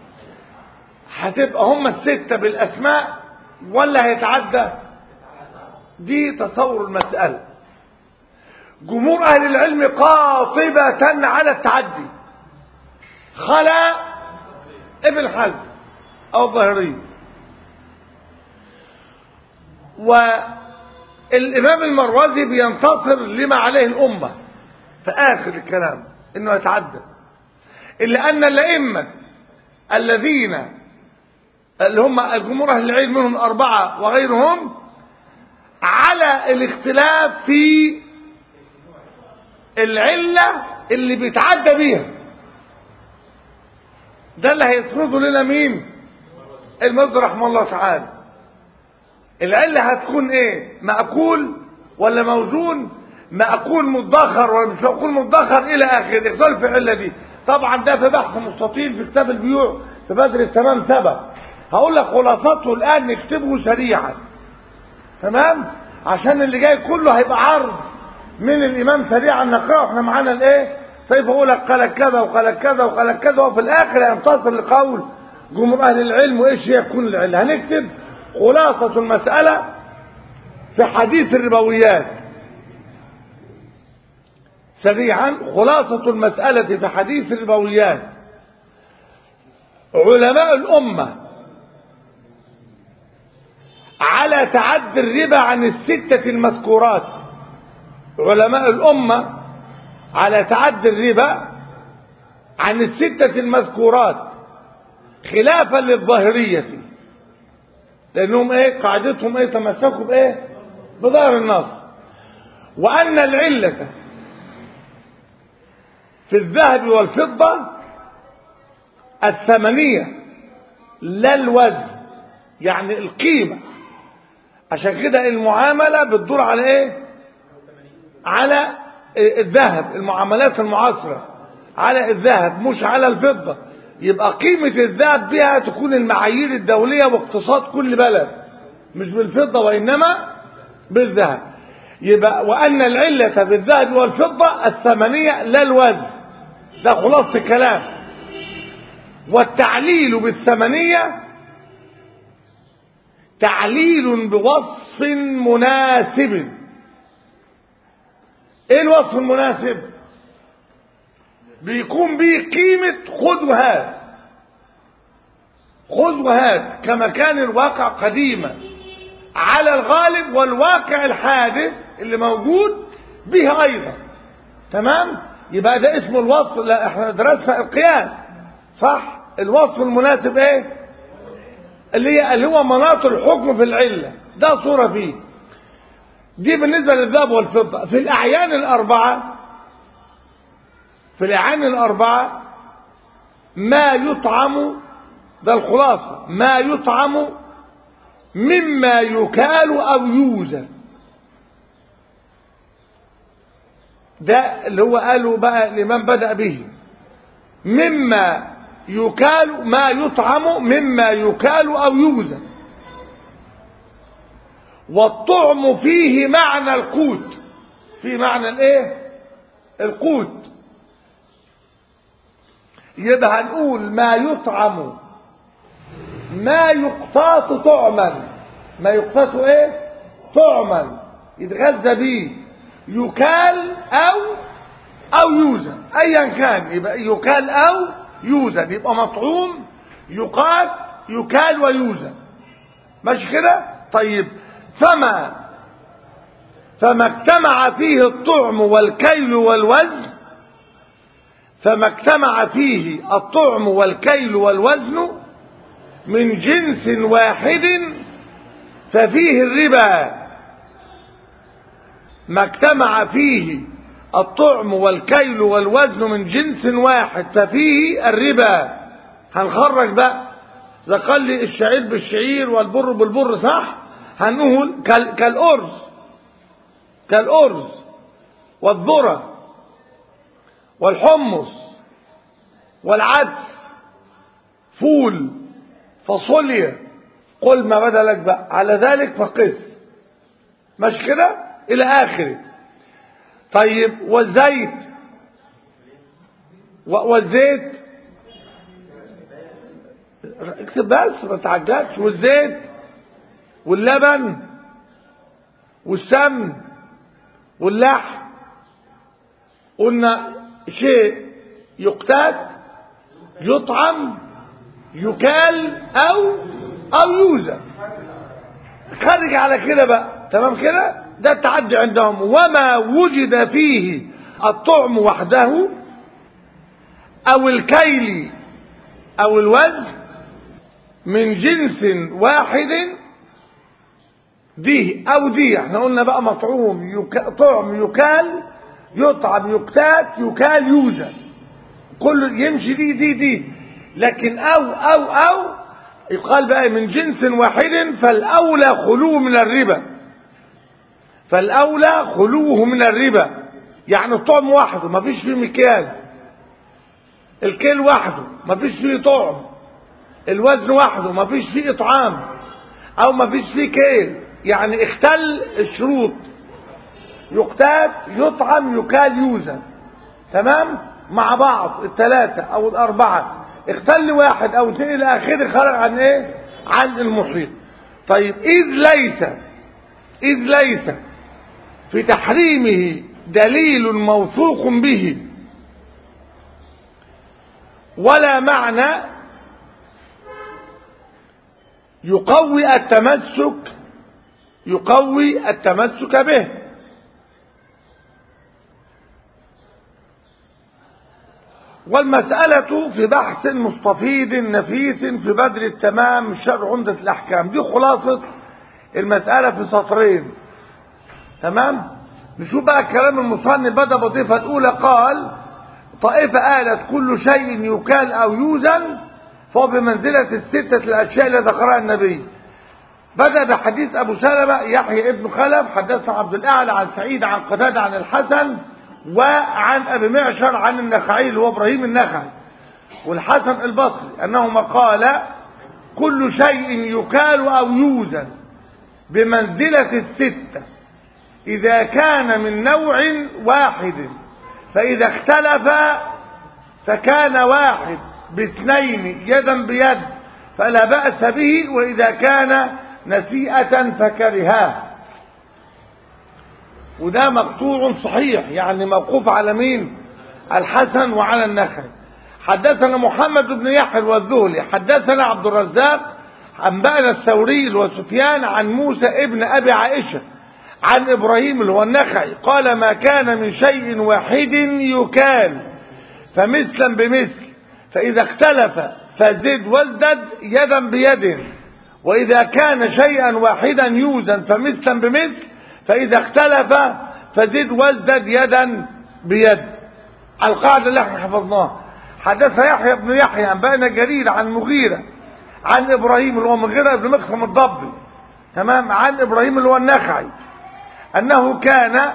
هتبقى هم الستة بالأسماء ولا هيتعدى دي تصور المسألة جمهور أهل العلم قاطبة على التعدي خلا ابن حزم أو الظاهري والإمام المروزي بينتصر لما عليه الأمة في آخر الكلام إنه يتعدى إلا أن الأئمة الذين اللي هم جمهور أهل العلم منهم أربعة وغيرهم على الاختلاف في العلة اللي بيتعدى بيها ده اللي هيفرضه لنا مين المصدر رحمه الله تعالى العلة هتكون ايه مأكول ولا موزون مأكول مدخر ولا مش مأكول مدخر الى اخره اختلف في العلة دي طبعا ده في بحث مستطيل في كتاب البيوع في بدر التمام سبق هقول لك خلاصته الان نكتبه سريعا تمام عشان اللي جاي كله هيبقى عرض من الامام سريعا نقراه احنا معانا الايه طيب اقول لك قال كذا وقال كذا وقال كذا وفي الاخر ينتصر لقول جمهور اهل العلم وايش يكون العله هنكتب خلاصه المساله في حديث الربويات سريعا خلاصه المساله في حديث الربويات علماء الامه على تعدي الربا عن الستة المذكورات علماء الأمة على تعدي الربا عن الستة المذكورات خلافا للظاهرية لأنهم إيه قاعدتهم إيه تمسكوا بإيه بظاهر النص وأن العلة في الذهب والفضة الثمنية لا الوزن يعني القيمة عشان كده المعاملة بتدور على ايه على الذهب المعاملات المعاصرة على الذهب مش على الفضة يبقى قيمة الذهب بها تكون المعايير الدولية واقتصاد كل بلد مش بالفضة وإنما بالذهب يبقى وأن العلة بالذهب والفضة الثمنية لا الوزن ده خلاصة الكلام والتعليل بالثمنية تعليل بوصف مناسب ايه الوصف المناسب بيكون به قيمة خذ وهات خذ وهات كما كان الواقع قديما على الغالب والواقع الحادث اللي موجود به ايضا تمام يبقى ده اسمه الوصف لا احنا درسنا القياس صح الوصف المناسب ايه اللي هي اللي هو مناط الحكم في العله ده صورة فيه دي بالنسبة للذهب والفضة في الأعيان الأربعة في الأعيان الأربعة ما يطعم ده الخلاصة ما يطعم مما يكال أو يوزن ده اللي هو قاله بقى الإمام بدأ به مما يكال ما يطعم مما يكال أو يوزن والطعم فيه معنى القوت في معنى الايه القوت يبقى هنقول ما يطعم ما يقتات طعما ما يقتات ايه طعما يتغذى به يكال او او يوزن ايا كان يبقى يكال او يوزن يبقى مطعوم يقات يكال ويوزن ماشي كده طيب فما فما اجتمع فيه الطعم والكيل والوزن فما اجتمع فيه الطعم والكيل والوزن من جنس واحد ففيه الربا ما اجتمع فيه الطعم والكيل والوزن من جنس واحد ففيه الربا هنخرج بقى اذا قال لي الشعير بالشعير والبر بالبر صح هنقول كالأرز كالأرز والذرة والحمص والعدس فول فاصوليا قل ما بدا لك بقى على ذلك فقس مش كده الى اخره طيب والزيت والزيت اكتب بس ما تعجلش والزيت واللبن والسمن واللحم قلنا شيء يقتات يطعم يكال او او يوزن خرج على كده بقى تمام كده ده التعدي عندهم وما وجد فيه الطعم وحده او الكيل او الوزن من جنس واحد دي او دي احنا قلنا بقى مطعوم يك... طعم يكال يطعم يكتات يكال يوزن كل يمشي دي دي دي لكن او او او يقال بقى من جنس واحد فالاولى خلوه من الربا فالاولى خلوه من الربا يعني الطعم وحده ما فيش فيه مكيال الكيل وحده ما فيش فيه طعم الوزن وحده ما فيش فيه اطعام او ما فيش فيه كيل يعني اختل الشروط يقتات يطعم يكال يوزن تمام مع بعض الثلاثة او الاربعة اختل واحد او اثنين الى اخره خرج عن ايه عن المحيط طيب اذ ليس اذ ليس في تحريمه دليل موثوق به ولا معنى يقوي التمسك يقوي التمسك به والمسألة في بحث مستفيض نفيس في بدر التمام شرع عمدة الأحكام دي خلاصة المسألة في سطرين تمام نشوف بقى كلام المصنف بدأ بضيفة الأولى قال طائفة قالت كل شيء يكال أو يوزن فهو بمنزلة الستة الأشياء اللي ذكرها النبي بدأ بحديث أبو سلمة يحيى ابن خلف حدثنا عبد الأعلى عن سعيد عن قتادة عن الحسن وعن أبي معشر عن النخعي اللي هو إبراهيم النخعي والحسن البصري أنهما قال كل شيء يكال أو يوزن بمنزلة الستة إذا كان من نوع واحد فإذا اختلف فكان واحد باثنين يدا بيد فلا بأس به وإذا كان نسيئة فكرهاه وده مقطوع صحيح يعني موقوف على مين الحسن وعلى النخعي حدثنا محمد بن يحيى والذهلي حدثنا عبد الرزاق أنبأنا الثوري وسفيان عن موسى ابن أبي عائشة عن إبراهيم اللي هو النخعي قال ما كان من شيء واحد يكال فمثلا بمثل فإذا اختلف فزد وازدد يدا بيد وإذا كان شيئا واحدا يوزن فمثلا بمثل فإذا اختلف فزد وازدد يدا بيد القاعدة اللي احنا حفظناها حدث يحيى بن يحيى أنبأنا جرير عن مغيرة عن إبراهيم اللي هو مغيرة بن مقسم الضبي تمام عن إبراهيم اللي هو النخعي أنه كان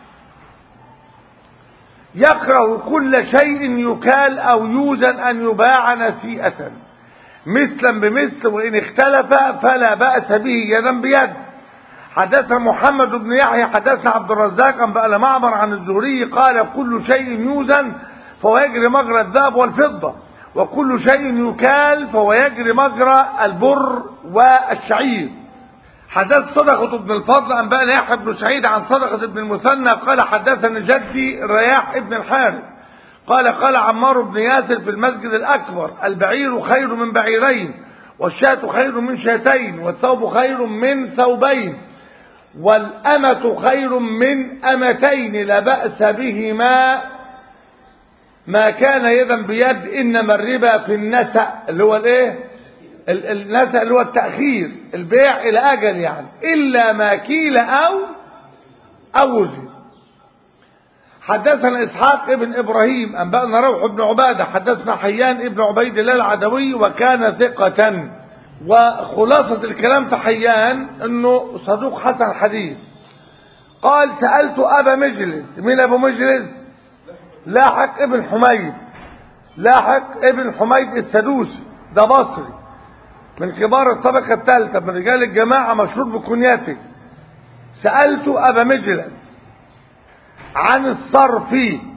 يكره كل شيء يكال أو يوزن أن يباع نسيئة مثلا بمثل وإن اختلف فلا بأس به يدا بيد حدثنا محمد بن يحيى حدثنا عبد الرزاق أنبأنا معمر عن الزهري قال كل شيء يوزن فهو يجري مجرى الذهب والفضة وكل شيء يكال فهو يجري مجرى البر والشعير حدث صدقة بن الفضل أنبأنا يحيى بن سعيد عن صدقة بن المثنى قال حدثني جدي الرياح ابن الحارث قال قال عمار بن ياسر في المسجد الأكبر البعير خير من بعيرين والشاة خير من شاتين والثوب خير من ثوبين والأمة خير من أمتين لا بأس بهما ما كان يدا بيد إنما الربا في النسأ اللي هو الايه النسأ اللي هو التأخير البيع إلى أجل يعني إلا ما كيل أو أو وزن حدثنا إسحاق ابن إبراهيم أنبأنا روح بن عبادة حدثنا حيان ابن عبيد الله العدوي وكان ثقة وخلاصة الكلام في حيان أنه صدوق حسن الحديث قال سألت أبا مجلس من أبو مجلس لاحق ابن حميد لاحق ابن حميد السدوسي ده بصري من كبار الطبقة الثالثة من رجال الجماعة مشهور بكنيته سألت أبا مجلس عن الصرف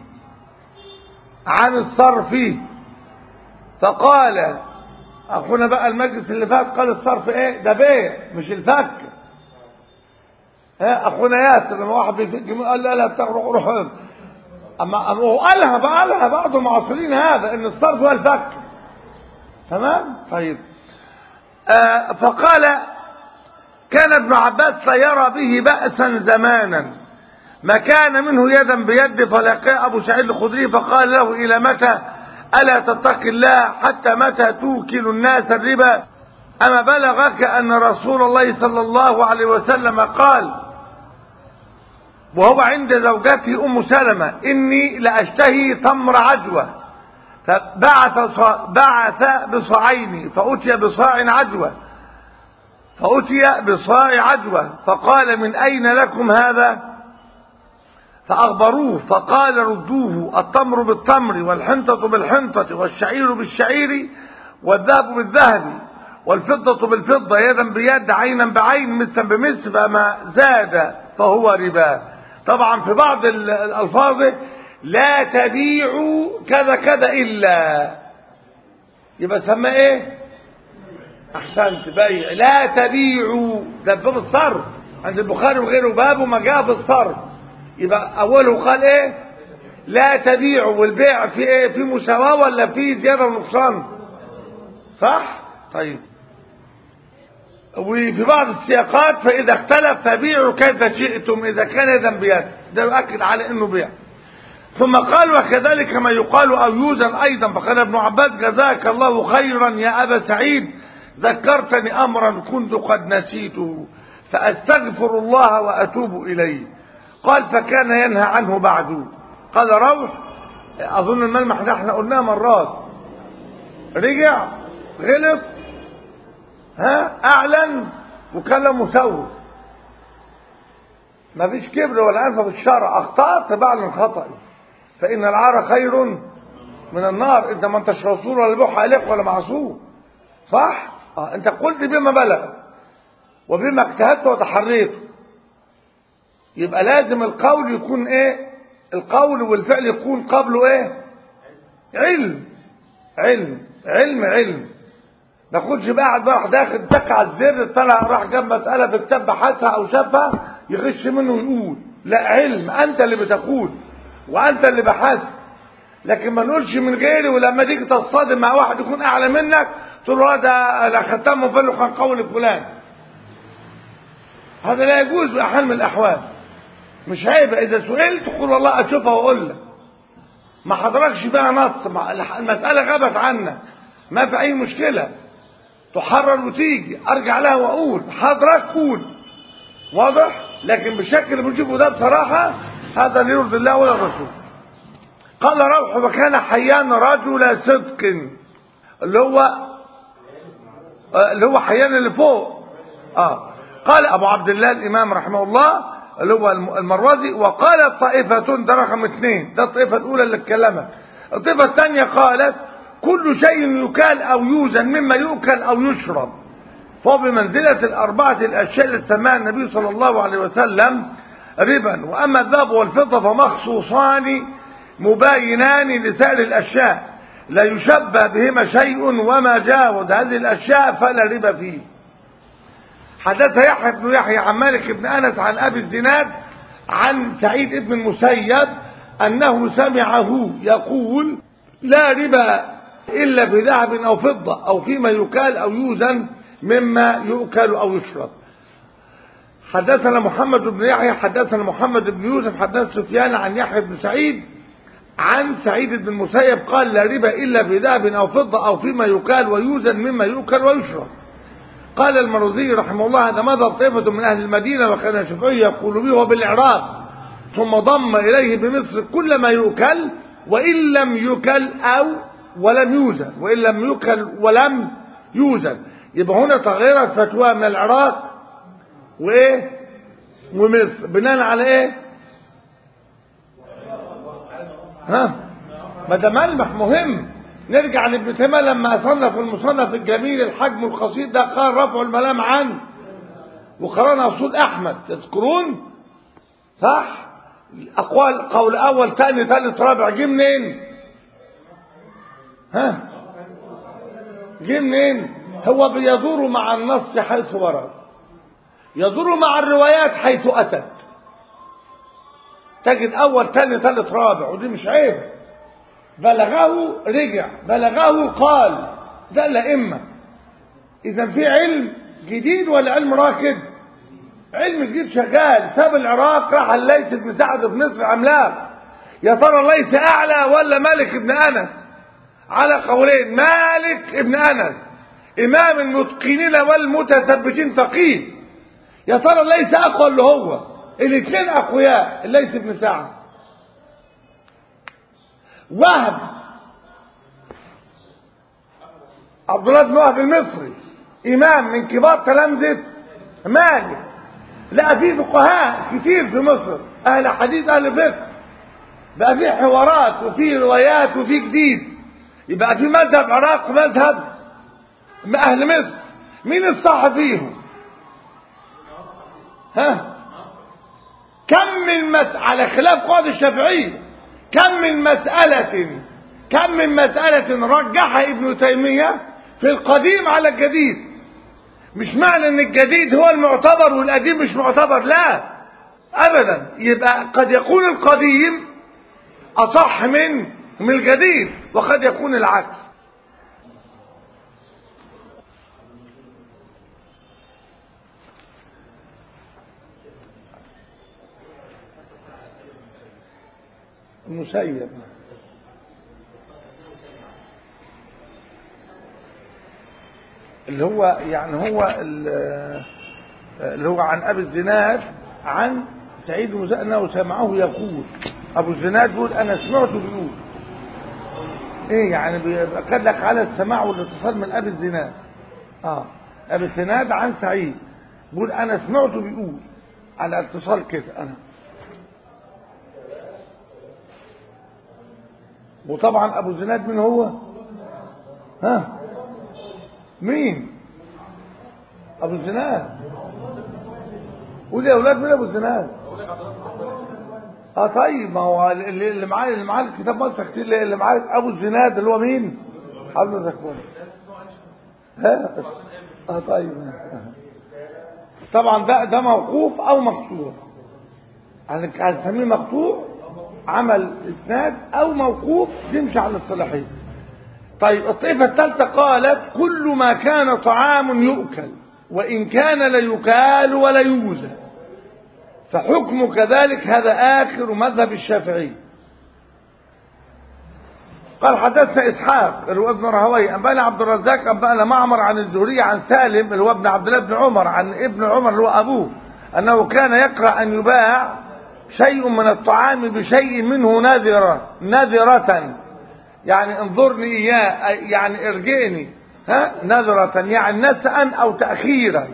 عن الصرف فقال اخونا بقى المجلس اللي فات قال الصرف ايه ده بيع مش الفك ها اخونا ياسر لما واحد بيفك قال لا لا بتاع روح روح اما هو قالها بقى قالها بعض المعاصرين هذا ان الصرف هو الفك تمام طيب آه فقال كان ابن عباس لا يرى به بأسا زمانا ما كان منه يدا بيد فلقى أبو سعيد الخدري فقال له إلى متى ألا تتق الله حتى متى توكل الناس الربا أما بلغك أن رسول الله صلى الله عليه وسلم قال وهو عند زوجته أم سلمة إني لأشتهي تمر عجوة فبعث بعث بصاعين فأتي بصاع عجوة فأتي بصاع عجوة فقال من أين لكم هذا فأخبروه فقال ردوه التمر بالتمر والحنطة بالحنطة والشعير بالشعير والذهب بالذهب والفضة بالفضة يدا بيد عينا بعين مثلا بمثل فما زاد فهو ربا طبعا في بعض الألفاظ لا تبيعوا كذا كذا إلا يبقى سمى ايه احسنت بيع لا تبيعوا ده باب الصرف عند البخاري وغيره بابه ما جاء في الصرف يبقى اوله قال ايه لا تبيعوا والبيع في ايه في مساواة ولا في زيادة ونقصان صح طيب وفي بعض السياقات فإذا اختلف فبيعوا كيف شئتم إذا كان يدا بيد ده يؤكد على أنه بيع ثم قال وكذلك ما يقال أو يوزن أيضا فقال ابن عباس جزاك الله خيرا يا أبا سعيد ذكرتني أمرا كنت قد نسيته فأستغفر الله وأتوب إليه قال فكان ينهى عنه بعد قال روح أظن الملمح ده احنا قلناه مرات رجع غلط ها أعلن وكلم مسوي ما فيش كبر ولا أنفة في الشرع أخطأت بعلن خطأي فإن العار خير من النار أنت ما انتش رسول ولا بوحى عليك ولا معصوم صح؟ آه. أنت قلت بما بلغ وبما اجتهدت وتحريت يبقى لازم القول يكون ايه القول والفعل يكون قبله ايه علم علم علم علم ما كنتش بقى قاعد راح داخل تك على الزر طلع راح جاب مسألة في كتاب بحثها أو شافها يغش منه ويقول لا علم أنت اللي بتقول وأنت اللي بحثت لكن ما نقولش من غيري ولما تيجي تصطدم مع واحد يكون أعلى منك تقول له ده أنا ختمه فله كان قول فلان هذا لا يجوز بأحال من الأحوال مش عيب إذا سئلت قول والله أشوفها وأقول لك ما حضركش بقى نص المسألة غابت عنك ما في أي مشكلة تحرر وتيجي ارجع لها واقول حضرتك قول واضح لكن بالشكل اللي بنشوفه ده بصراحه هذا لا يرضي الله ولا الرسول قال روح وكان حيان رجل صدق اللي هو اللي هو حيان اللي فوق اه قال ابو عبد الله الامام رحمه الله اللي هو المروزي وقالت طائفة ده رقم اثنين ده الطائفة الأولى اللي اتكلمت الطائفة الثانية قالت كل شيء يكال أو يوزن مما يؤكل أو يشرب فهو بمنزلة الأربعة الأشياء التي سماها النبي صلى الله عليه وسلم ربا وأما الذهب والفضة فمخصوصان مباينان لسائر الأشياء لا يشبه بهما شيء وما جاوز هذه الأشياء فلا ربا فيه حدث يحيى بن يحيى عن مالك بن أنس عن أبي الزناد عن سعيد بن المسيب أنه سمعه يقول لا ربا إلا في ذهب أو فضة أو فيما يكال أو يوزن مما يؤكل أو يشرب حدثنا محمد بن يحيى حدثنا محمد بن يوسف حدثنا سفيان عن يحيى بن سعيد عن سعيد بن المسيب قال لا ربا إلا في ذهب أو فضة أو فيما يكال ويوزن مما يؤكل ويشرب قال المروزي رحمه الله هذا مذهب طائفة من أهل المدينة وكان الشافعي يقول به وبالإعراب ثم ضم إليه بمصر كل ما يؤكل وإن لم يكل أو ولم يوزن وإن لم يكل ولم يوزن يبقى هنا تغيرت فتوى من العراق وإيه ومصر بناء على إيه ها ما ده ملمح مهم نرجع لابن تيميه لما صنف المصنف الجميل الحجم القصير ده قال رفع الملام عنه وقرانا اصول احمد تذكرون صح اقوال قول اول ثاني ثالث رابع جه منين ها جه منين هو بيدور مع النص حيث ورد يدور مع الروايات حيث اتت تجد اول ثاني ثالث رابع ودي مش عيب بلغه رجع بلغه قال ده الأئمة إذا في علم جديد ولا علم راكد علم جديد شغال ساب العراق راح الليث بن سعد في مصر عملاق يا ترى الليث أعلى ولا مالك بن أنس على قولين مالك بن أنس إمام المتقنين والمتثبتين فقيه يا ترى الليث أقوى اللي هو الاثنين أقوياء الليث بن سعد وهب عبد الله بن وهب المصري امام من كبار تلامذه مالك لا في فقهاء كتير في مصر اهل حديث اهل فقه بقى في حوارات وفي روايات وفي جديد يبقى في مذهب عراق مذهب اهل مصر مين الصح فيهم ها كم من مس على خلاف قواعد الشافعيه كم من مسألة كم من مسألة رجحها ابن تيمية في القديم على الجديد مش معنى ان الجديد هو المعتبر والقديم مش معتبر لا ابدا يبقى قد يكون القديم اصح من من الجديد وقد يكون العكس المسيب اللي هو يعني هو اللي هو عن ابي الزناد عن سعيد بن انه سمعه يقول ابو الزناد بيقول انا سمعته بيقول ايه يعني بيأكد لك على السماع والاتصال من ابي الزناد اه ابي الزناد عن سعيد بيقول انا سمعته بيقول على اتصال كده انا وطبعا ابو الزناد من هو ها مين ابو الزناد قول يا اولاد مين ابو الزناد اه طيب ما هو اللي اللي معاه اللي معاه الكتاب مصر كتير اللي معاه ابو الزناد اللي هو مين ابو زكوان ها اه طيب طبعا ده ده موقوف او مقطوع هنسميه مقطوع عمل اسناد او موقوف يمشي على الصلاحيه طيب الطائفه الثالثه قالت كل ما كان طعام يؤكل وان كان لا يكال ولا يوزن فحكم كذلك هذا اخر مذهب الشافعي قال حدثنا اسحاق اللي هو ابن راهويه انبانا عبد الرزاق انبانا معمر عن الزهري عن سالم اللي هو ابن عبد الله بن عمر عن ابن عمر اللي هو ابوه انه كان يقرا ان يباع شيء من الطعام بشيء منه نذرة نذرة يعني انظرني اياه يعني ارجئني ها نذرة يعني نسأا او تأخيرا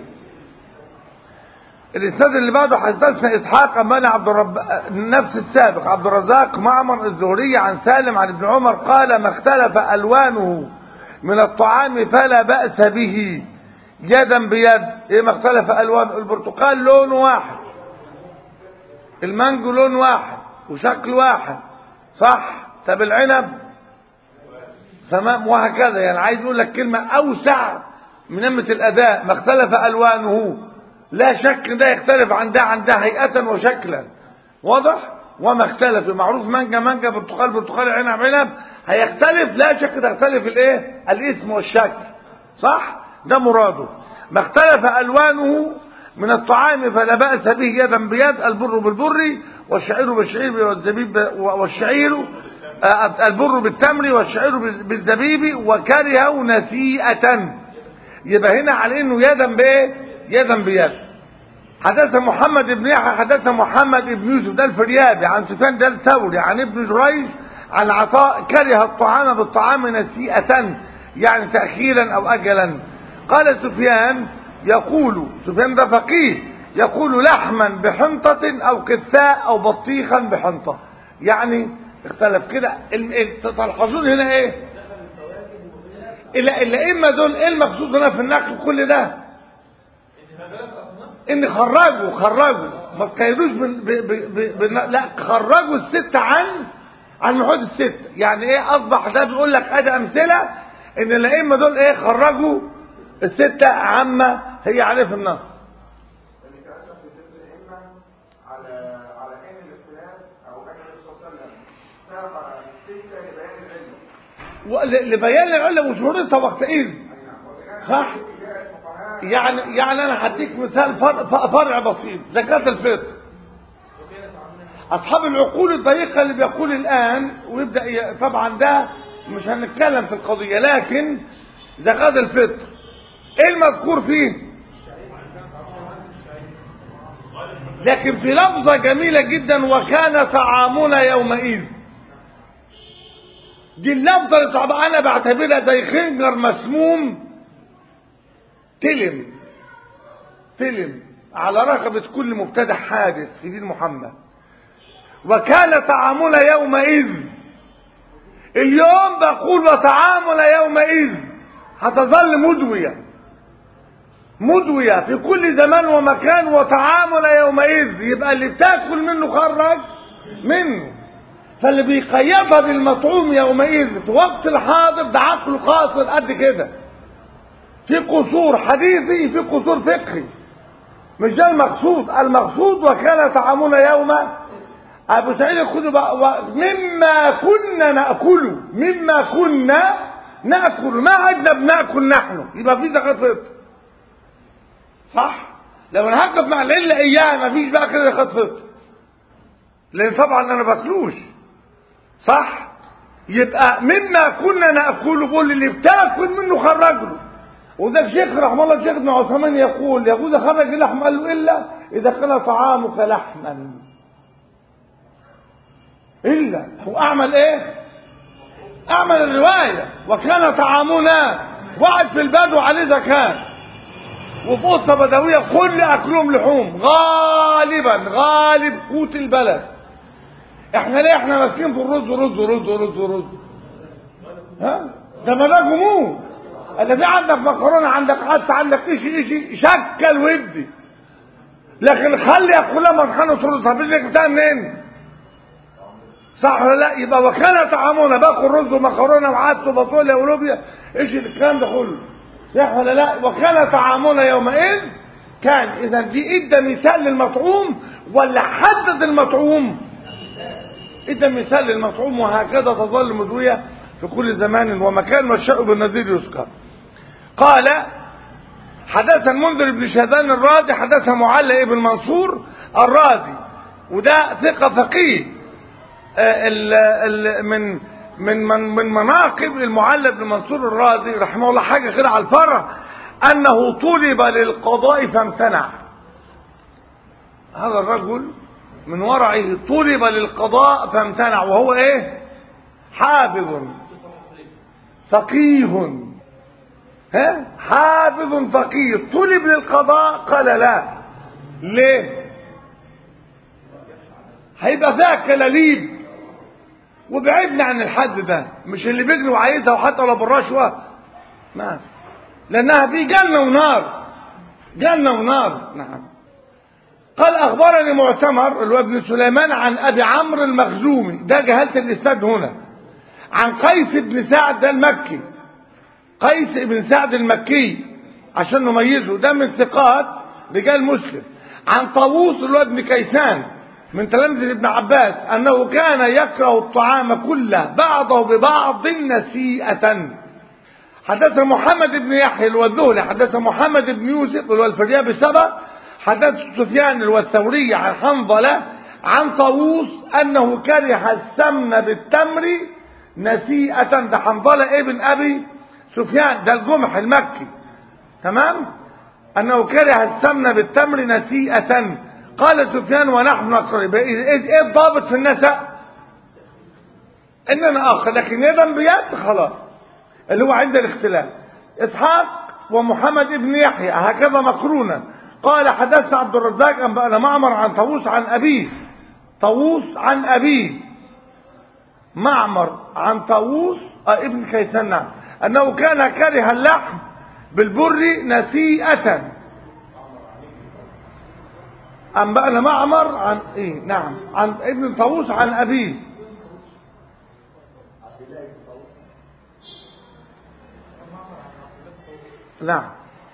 الاسناد اللي بعده حدثنا اسحاق بن عبد الرب نفس السابق عبد الرزاق معمر الزهري عن سالم عن ابن عمر قال ما اختلف الوانه من الطعام فلا بأس به يدا بيد ايه ما اختلف الوان البرتقال لون واحد المانجو لون واحد وشكل واحد صح طب العنب تمام وهكذا يعني عايز اقول لك كلمه اوسع من نمه الاداء ما اختلف الوانه لا شك ده يختلف عن ده عن ده هيئه وشكلا واضح وما اختلف معروف مانجا مانجا برتقال برتقال عنب عنب هيختلف لا شك تختلف الايه الاسم والشكل صح ده مراده ما اختلف الوانه من الطعام فلا بأس به يدا بيد البر بالبر والشعير بالشعير والزبيب والشعير البر بالتمر والشعير بالزبيب وكره نسيئة يبقى هنا على انه يدا بايه يدا بيد حدث محمد بن يحيى حدث محمد بن يوسف ده الفريابي عن سفيان ده الثوري عن ابن جريج عن عطاء كره الطعام بالطعام نسيئة يعني تأخيرا أو أجلا قال سفيان يقول سفيان ده فقيه يقول لحما بحنطة أو كثاء أو بطيخا بحنطة يعني اختلف كده تلحظون هنا ايه إلا إلا إما دول إيه المقصود هنا في النقل كل ده إن خرجوا خرجوا ما تقيدوش بن ب ب ب لا خرجوا الستة عن عن محوط الستة يعني إيه أصبح ده بيقول لك أدي أمثلة إن الأئمة دول إيه خرجوا الستة عامة هي عليه في النص اللي تأسف في ست الأئمة على على حين الاختلاف أو كان النبي صلى الله عليه وسلم ساق الستة لبيان العلم ول- لبيان العلة وشهورتها وقتئذ أي نعم وبهذا صح. جاء الفقهاء يعني يعني أنا هديك مثال فر- ف- فرع بسيط زكاة الفطر أصحاب العقول الضيقة اللي بيقول الآن ويبدأ ي- طبعا ده مش هنتكلم في القضية لكن زكاة الفطر إيه المذكور فيه؟ لكن في لفظة جميلة جدا وكان طعامنا يومئذ دي اللفظة اللي طبعا أنا بعتبرها زي خنجر مسموم تلم تلم على رقبة كل مبتدع حادث في دين محمد وكان طعامنا يومئذ اليوم بقول وطعامنا يومئذ هتظل مدوية مدوية في كل زمان ومكان وطعامنا يومئذ يبقى اللي بتاكل منه خرج منه فاللي بيقيدها بالمطعوم يومئذ في وقت الحاضر ده عقله قاصر قد كده في قصور حديثي في قصور فقهي مش ده المقصود المقصود وكان طعامنا يوم ابو سعيد الخدري بقى و- مما كنا ناكله مما كنا ناكل ما عدنا بناكل نحن يبقى في زكاه فطر صح لو انا هقف مع العله اياها ما فيش بقى كده زكاه فطر لان طبعا انا باكلوش صح يبقى مما كنا ناكله بقول اللي بتاكل منه خرج له وده الشيخ رحمه الله الشيخ ابن عثمان يقول يقول خرج اللحم قال له الا اذا كان طعامك لحما الا هو اعمل ايه اعمل الروايه وكان طعامنا وقعد في البدو عليه زكاه وفي قصه بدويه كل اكلهم لحوم غالبا غالب قوت البلد احنا ليه احنا ماسكين في الرز رز رز رز رز ها ده ما ده جمود انا في عندك مكرونه عندك عدس عندك اشي اشي شكل ودي لكن خلي ياكلها مطحنه رز طب اللي جبتها منين؟ صح ولا لا؟ يبقى وكان طعامنا باكل رز ومكرونه وعدس وبطولة ولوبيا ايش الكلام ده كله؟ صح ولا لا؟ وكان طعامنا يومئذ كان اذا دي ادى مثال للمطعوم ولا حدد المطعوم؟ ادى مثال للمطعوم وهكذا تظل مدويه في كل زمان ومكان والشاء بالنذير يذكر. قال حدث المنذر بن شهدان الرازي حدث معلى ابن منصور الرازي وده ثقة فقيه آه، ال ال من من من من مناقب المعلى بن منصور الرازي رحمه الله حاجه كده على الفرع انه طلب للقضاء فامتنع هذا الرجل من ورعه طلب للقضاء فامتنع وهو ايه حافظ فقيه ها حافظ فقيه طلب للقضاء قال لا ليه هيبقى فيها كلاليب وبعدنا عن الحد ده مش اللي بيجري وعايزها وحتى لو بالرشوه ما لانها في جنه ونار جنه ونار نعم قال اخبرني معتمر اللي هو ابن سليمان عن ابي عمرو المخزومي ده جهلت الاسناد هنا عن قيس بن سعد ده المكي قيس بن سعد المكي عشان نميزه ده من ثقات رجال مسلم عن طاووس اللي هو ابن كيسان من تلامذة ابن عباس أنه كان يكره الطعام كله بعضه ببعض نسيئة حدثنا محمد بن يحيى الذهلي حدثنا محمد بن يوسف اللي هو الفريابي سبق حدث سفيان اللي هو الثوري عن حنظلة عن طاووس أنه كره السمن بالتمر نسيئة ده حنظلة ابن أبي سفيان ده الجمح المكي تمام أنه كره السمن بالتمر نسيئة قال سفيان ونحن نقرب ايه الضابط في النساء اننا اخر لكن يدا بيد خلاص اللي هو عند الاختلاف اسحاق ومحمد بن يحيى هكذا مقرونا قال حدثنا عبد الرزاق انبانا معمر عن طاووس عن ابيه طاووس عن ابيه معمر عن طاووس آه ابن كيسان نعم انه كان كره اللحم بالبر نسيئة أنبأنا معمر عن إيه نعم عن ابن طاووس عن أبيه نعم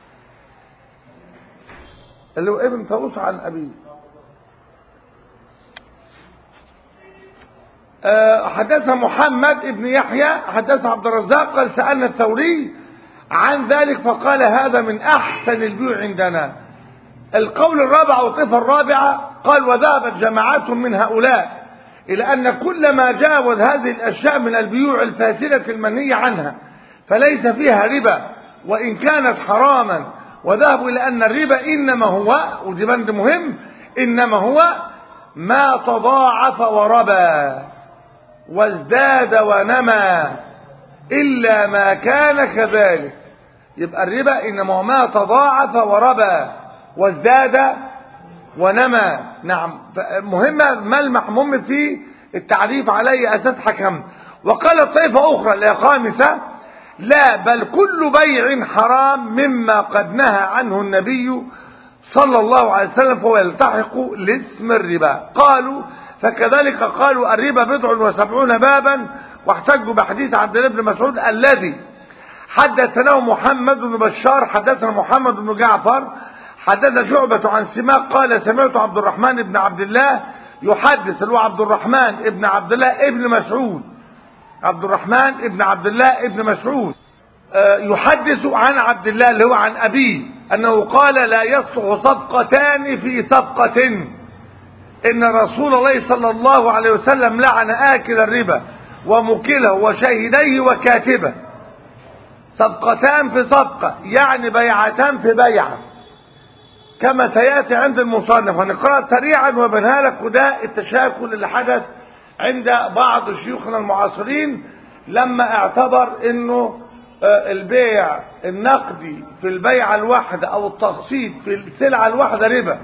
اللي هو ابن طاووس عن أبيه أه حدث محمد ابن يحيى حدث عبد الرزاق قال سألنا الثوري عن ذلك فقال هذا من أحسن البيوع عندنا القول الرابع والطفة الرابعة قال وذهبت جماعات من هؤلاء إلى أن كل ما جاوز هذه الأشياء من البيوع الفاسدة المنهية عنها فليس فيها ربا وإن كانت حراما وذهبوا إلى أن الربا إنما هو ودي بند مهم إنما هو ما تضاعف وربا وازداد ونمى إلا ما كان كذلك يبقى الربا إنما هو ما تضاعف وربا وازداد ونمى نعم مهمة ملمح مهم في التعريف عليه أساس حكم وقالت طائفة أخرى اللي هي خامسة لا بل كل بيع حرام مما قد نهى عنه النبي صلى الله عليه وسلم فهو يلتحق لاسم الربا قالوا فكذلك قالوا الربا بضع وسبعون بابا واحتجوا بحديث عبد الله بن مسعود الذي حدثناه محمد بن بشار حدثنا محمد بن جعفر حدث شعبة عن سماك قال سمعت عبد الرحمن بن عبد الله يحدث اللي هو عبد الرحمن ابن عبد الله ابن مسعود عبد الرحمن ابن عبد الله ابن مسعود يحدث عن عبد الله اللي هو عن أبيه أنه قال لا يصلح صفقتان في صفقة إن رسول الله صلى الله عليه وسلم لعن آكل الربا ومكله وشاهديه وكاتبه صفقتان في صفقة يعني بيعتان في بيعة كما سيأتي عند المصنف هنقرأ سريعا وبنها لك وده التشاكل اللي حدث عند بعض شيوخنا المعاصرين لما اعتبر انه البيع النقدي في البيعة الواحدة او التقسيط في السلعة الواحدة ربا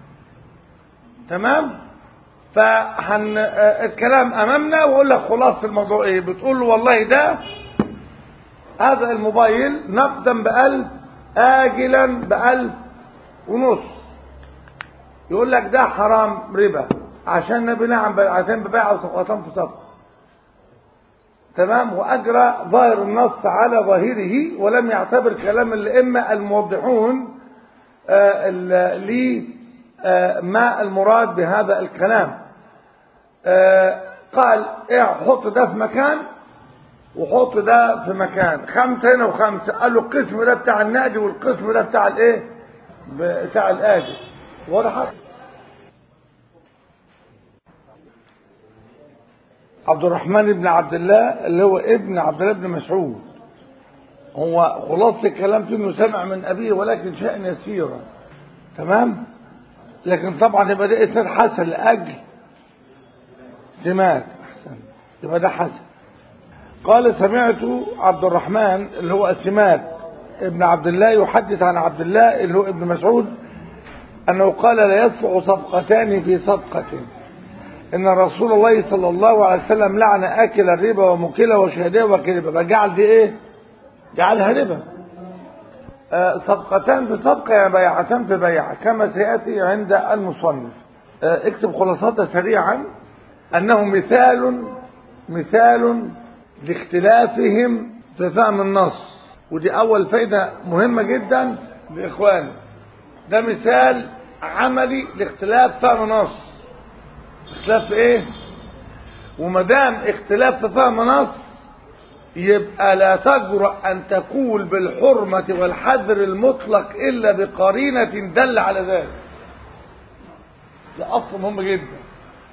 تمام فهن الكلام امامنا واقول لك خلاص الموضوع ايه بتقول له والله ده هذا الموبايل نقدا بألف آجلا بألف ونص يقول لك ده حرام ربا عشان نبنى عن بيعتين ببيع وصفقتين في صفقة تمام وأجرى ظاهر النص على ظاهره ولم يعتبر كلام الأئمة الموضحون لما المراد بهذا الكلام قال ايه حط ده في مكان وحط ده في مكان خمسة هنا وخمسة قال له القسم ده بتاع النادي والقسم ده بتاع الايه بتاع الآجل وضحت عبد الرحمن بن عبد الله اللي هو ابن عبد الله بن مسعود هو خلاصة الكلام فيه انه سمع من ابيه ولكن شيئا يسيرا تمام لكن طبعا يبقى ده اسناد حسن لاجل سمات احسن يبقى ده حسن قال سمعت عبد الرحمن اللي هو سمات ابن عبد الله يحدث عن عبد الله اللي هو ابن مسعود انه قال لا يصلح صفقتان في صفقه ان رسول الله صلى الله عليه وسلم لعن اكل الربا ومكله وشهداء وكذبه فجعل دي ايه جعلها ربا آه صفقتان في صفقه يعني بيعتان في بيعه كما سياتي عند المصنف آه اكتب خلاصتها سريعا انه مثال مثال لاختلافهم في فهم النص ودي اول فايده مهمه جدا لاخواني ده مثال عملي لاختلاف فهم نص اختلاف في ايه وما دام اختلاف في فهم نص يبقى لا تجرؤ ان تقول بالحرمه والحذر المطلق الا بقرينه دل على ذلك ده اصل مهم جدا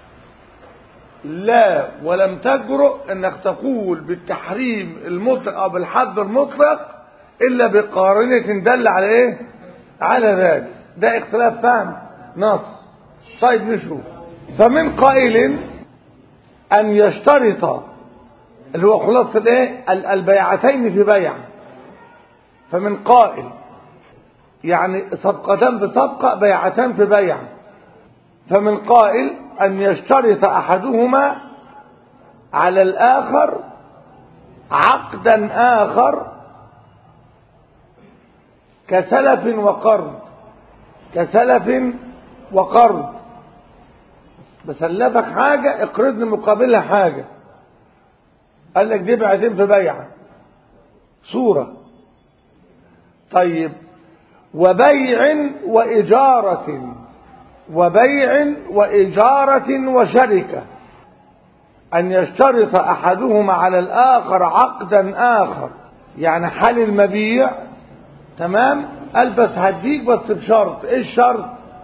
لا ولم تجرؤ انك تقول بالتحريم المطلق او بالحد المطلق الا بقارنة دل على ايه على ذلك ده اختلاف فهم نص طيب نشوف فمن قائل ان يشترط اللي هو خلاصة الايه البيعتين في بيع فمن قائل يعني صفقتان في صفقة بيعتان في بيع فمن قائل أن يشترط أحدهما على الآخر عقدا آخر كسلف وقرض كسلف وقرض بسلفك حاجة اقرضني مقابلها حاجة قال لك دي بعتين في بيعة صورة طيب وبيع وإجارة وبيع وإجارة وشركة أن يشترط أحدهما على الآخر عقدا آخر يعني حال المبيع تمام قال بس هديك بس بشرط ايه الشرط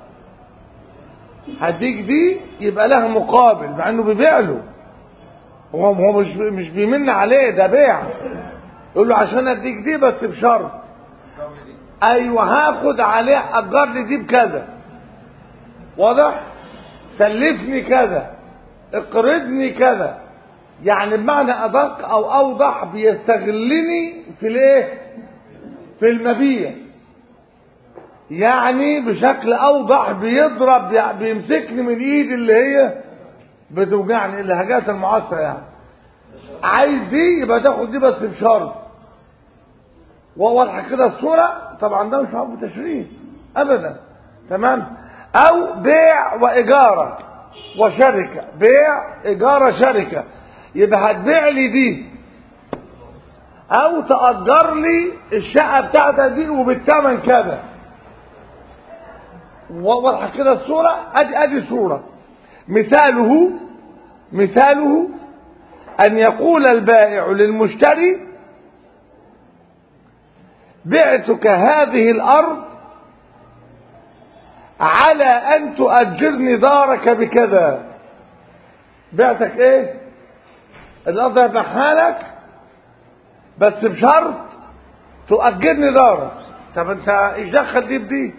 هديك دي يبقى لها مقابل مع انه بيبيع له هو هو مش مش بيمن عليه ده بيع يقول له عشان اديك دي بس بشرط ايوه هاخد عليه اجر لي دي بكذا واضح سلفني كذا اقرضني كذا يعني بمعنى ادق او اوضح بيستغلني في الايه في المبيع يعني بشكل اوضح بيضرب بيمسكني من ايدي اللي هي بتوجعني اللهجات المعاصره يعني عايز دي يبقى تاخد دي بس بشرط وواضحه كده الصوره طبعا ده مش عارف تشريح ابدا تمام او بيع واجاره وشركه بيع اجاره شركه يبقى هتبيع لي دي او تأجر لي الشقه بتاعتك دي وبالثمن كذا واضحه كده الصوره ادي ادي صوره مثاله مثاله ان يقول البائع للمشتري بعتك هذه الارض على ان تؤجرني دارك بكذا بعتك ايه الارض هبيعها لك بس بشرط تؤجرني دارك طب انت ايش دخل دي بدي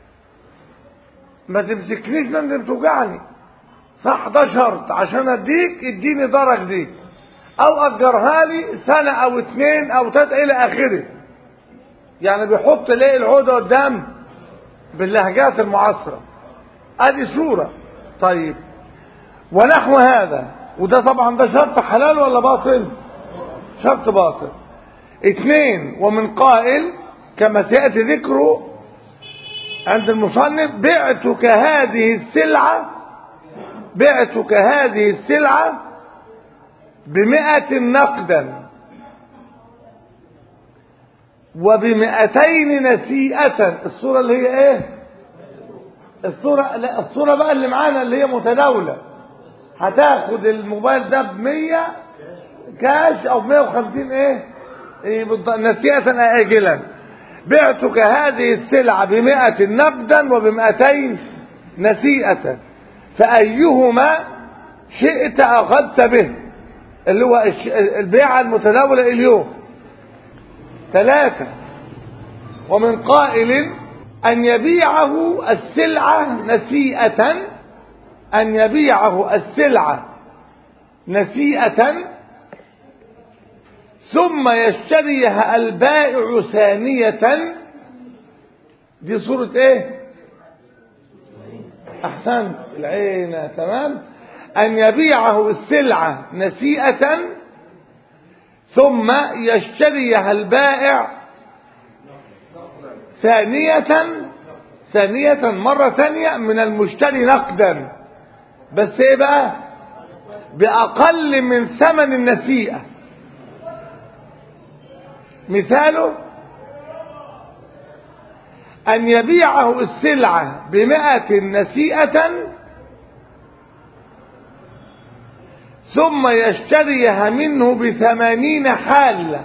ما تمسكنيش من اللي بتوجعني صح ده شرط عشان اديك اديني دارك دي او اجرها لي سنة او اتنين او تلاتة الى اخره يعني بيحط ليه العودة قدام باللهجات المعاصرة ادي صورة طيب ونحو هذا وده طبعا ده شرط حلال ولا باطل شرط باطل اثنين ومن قائل كما سيأتي ذكره عند المصنف بعتك هذه السلعة بعتك هذه السلعة بمئة نقدا وبمئتين نسيئة الصورة اللي هي ايه الصورة لا الصورة بقى اللي معانا اللي هي متداولة هتاخد الموبايل ده بمية كاش او بمية وخمسين ايه, إيه نسيئة آجلا بعتك هذه السلعة بمئة نقدا وبمئتين نسيئة فأيهما شئت أخذت به اللي هو الش- البيعة المتداولة اليوم ثلاثة ومن قائل أن يبيعه السلعة نسيئة أن يبيعه السلعة نسيئة ثم يشتريها البائع ثانية دي صورة ايه احسنت العين تمام ان يبيعه السلعة نسيئة ثم يشتريها البائع ثانية ثانية مرة ثانية من المشتري نقدا بس ايه بقى بأقل من ثمن النسيئة مثاله أن يبيعه السلعة بمائة نسيئة ثم يشتريها منه بثمانين حالة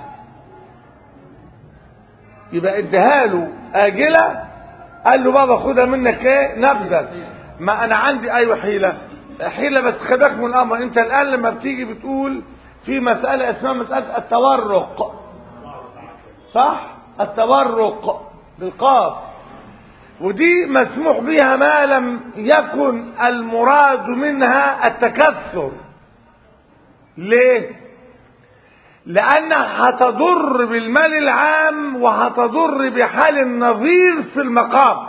يبقى اديها آجلة قال له بابا خدها منك ايه نقدا ما انا عندي ايوه حيلة حيلة بس خدك من الامر انت الان لما بتيجي بتقول في مسألة اسمها مسألة التورق صح التورق بالقاف ودي مسموح بها ما لم يكن المراد منها التكثر ليه لانها هتضر بالمال العام وهتضر بحال النظير في المقام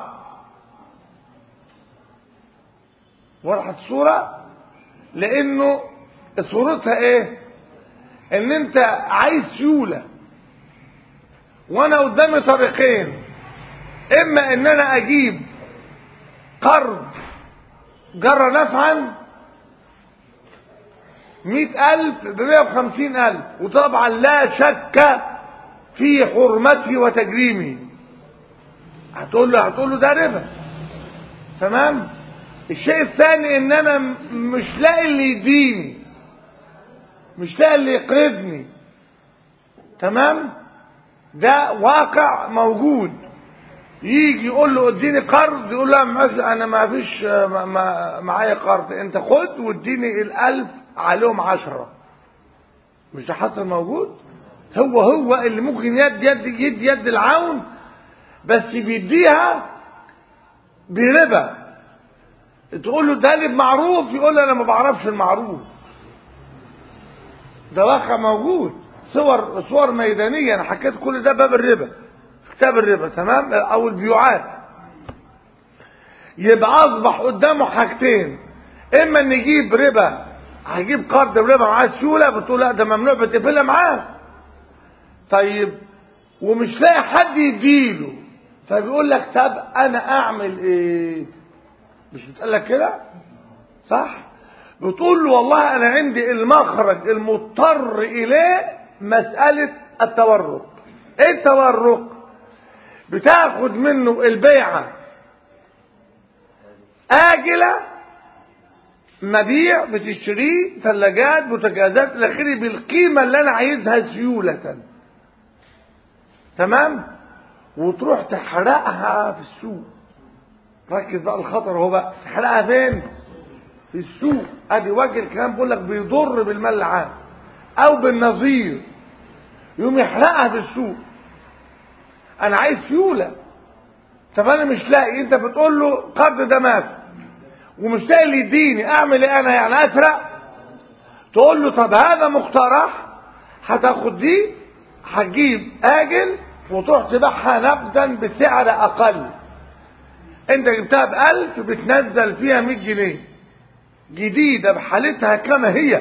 وضحت الصورة لانه صورتها ايه ان انت عايز سيولة وانا قدامي طريقين اما ان انا اجيب قرض جر نفعا مئة الف بمئة وخمسين الف وطبعا لا شك في حرمته وتجريمه هتقول له هتقول له ده ربا تمام الشيء الثاني ان انا م- مش لاقي اللي يديني مش لاقي اللي يقرضني تمام ده واقع موجود يجي يقول له اديني قرض يقول له ماشي انا ما فيش ما- ما- معايا قرض انت خد واديني الالف عليهم عشرة مش ده حصل موجود هو هو اللي ممكن يد يد يد يد العون بس بيديها بربا تقول له ده لي بمعروف يقول له انا ما بعرفش المعروف ده واقع موجود صور صور ميدانيه انا حكيت كل ده باب الربا في كتاب الربا تمام او البيوعات يبقى اصبح قدامه حاجتين اما ان يجيب ربا هيجيب قرض بربا معاه سيوله بتقول لا ده ممنوع بتقفلها معاه طيب ومش لاقي حد يديله فبيقول لك طب انا اعمل ايه مش بتقول لك كده صح بتقول له والله انا عندي المخرج المضطر اليه مساله التورق ايه التورق بتاخد منه البيعه اجله مبيع بتشتريه ثلاجات بوتاجازات الى اخره بالقيمه اللي انا عايزها سيوله تمام وتروح تحرقها في السوق ركز بقى الخطر هو بقى تحرقها فين في السوق ادي وجه الكلام بيقول لك بيضر بالمال العام او بالنظير يقوم يحرقها في السوق انا عايز سيوله طب انا مش لاقي انت بتقول له قرض ده مات ومش لاقي اللي يديني اعمل ايه انا يعني اسرق تقول له طب هذا مقترح هتاخد دي هتجيب اجل وتروح تبيعها نقدا بسعر اقل انت جبتها بألف بتنزل فيها 100 جنيه جديدة بحالتها كما هي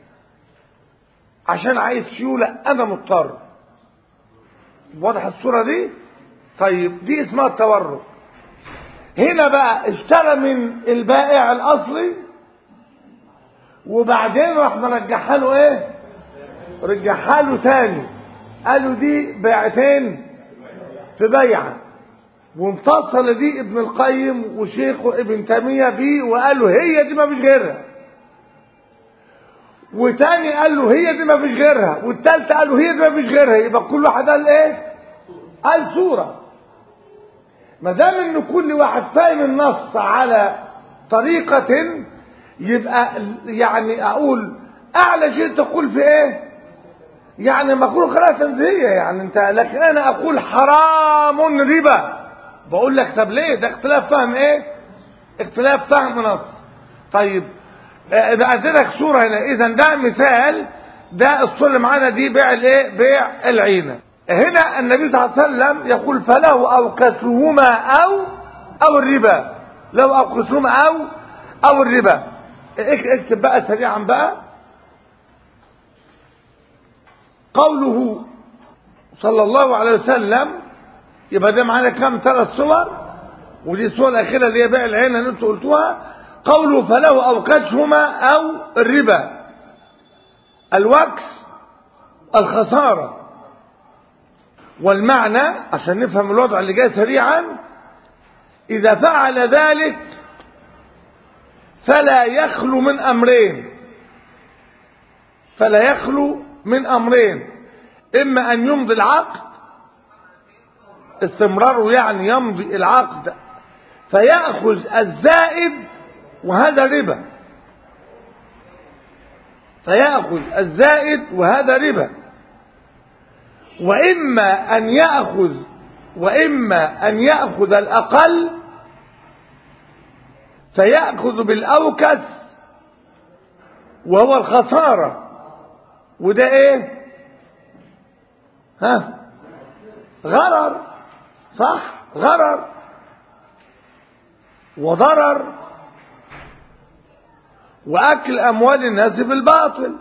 عشان عايز سيولة انا مضطر واضح الصورة دي طيب دي اسمها التورق هنا بقى اشترى من البائع الاصلي وبعدين راح مرجعها له ايه رجعها له تاني قالوا دي بيعتين في بيعه وامتصل دي ابن القيم وشيخه ابن تيميه بيه وقال له هي دي ما فيش غيرها وتاني قال له هي دي ما فيش غيرها والتالتة قال له هي دي ما فيش غيرها يبقى كل واحد قال ايه قال صورة ما دام ان كل واحد فاهم النص على طريقة يبقى يعني اقول اعلى شيء تقول في ايه يعني مكروه خلاص تنزيهيه يعني انت لكن انا اقول حرام ربا بقول لك طب ليه ده اختلاف فهم ايه اختلاف فهم نص طيب يبقى اديلك صوره هنا اذا ده مثال ده الصوره اللي معانا دي بيع الايه بيع العينه هنا النبي صلى الله عليه وسلم يقول فله او كسرهما او او الربا لو او كسرهما او او الربا اكتب بقى سريعا بقى قوله صلى الله عليه وسلم يبقى ده معانا كام ثلاث صور ودي الصورة الأخيرة اللي هي بيع العين اللي انتوا قلتوها قوله فله أو كشهما أو الربا الوكس الخسارة والمعنى عشان نفهم الوضع اللي جاي سريعا إذا فعل ذلك فلا يخلو من أمرين فلا يخلو من أمرين إما أن يمضي العقد استمراره يعني يمضي العقد فيأخذ الزائد وهذا ربا فيأخذ الزائد وهذا ربا وإما أن يأخذ وإما أن يأخذ الأقل فيأخذ بالأوكس وهو الخسارة وده ايه ها غرر صح غرر وضرر واكل اموال الناس بالباطل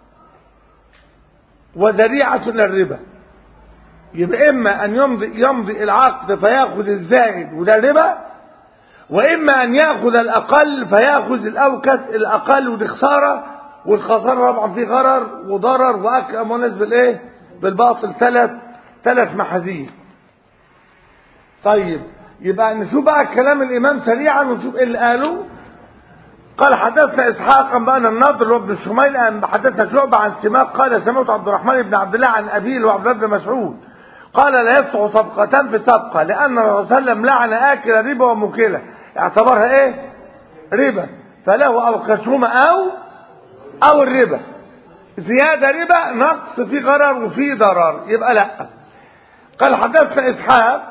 وذريعة للربا يبقى اما ان يمضي يمضي العقد فياخذ الزائد وده ربا واما ان ياخذ الاقل فياخذ الاوكس الاقل ودي خساره والخساره طبعا في غرر وضرر واكل اموال الناس بالايه بالباطل ثلاث ثلاث محاذير طيب يبقى نشوف بقى كلام الامام سريعا ونشوف ايه اللي قاله قال حدثنا اسحاق انبانا النضر اللي هو ابن شميل حدثنا شعبه عن سماك قال سمعت عبد الرحمن بن عبد الله عن ابيه وعبد الله بن مسعود قال لا يصح صفقتان في صفقه لان الرسول صلى الله عليه وسلم لعن اكل ربا وموكله اعتبرها ايه ربا فله او كسهما او او الربا زياده ربا نقص في غرر وفي ضرر يبقى لا قال حدثنا اسحاق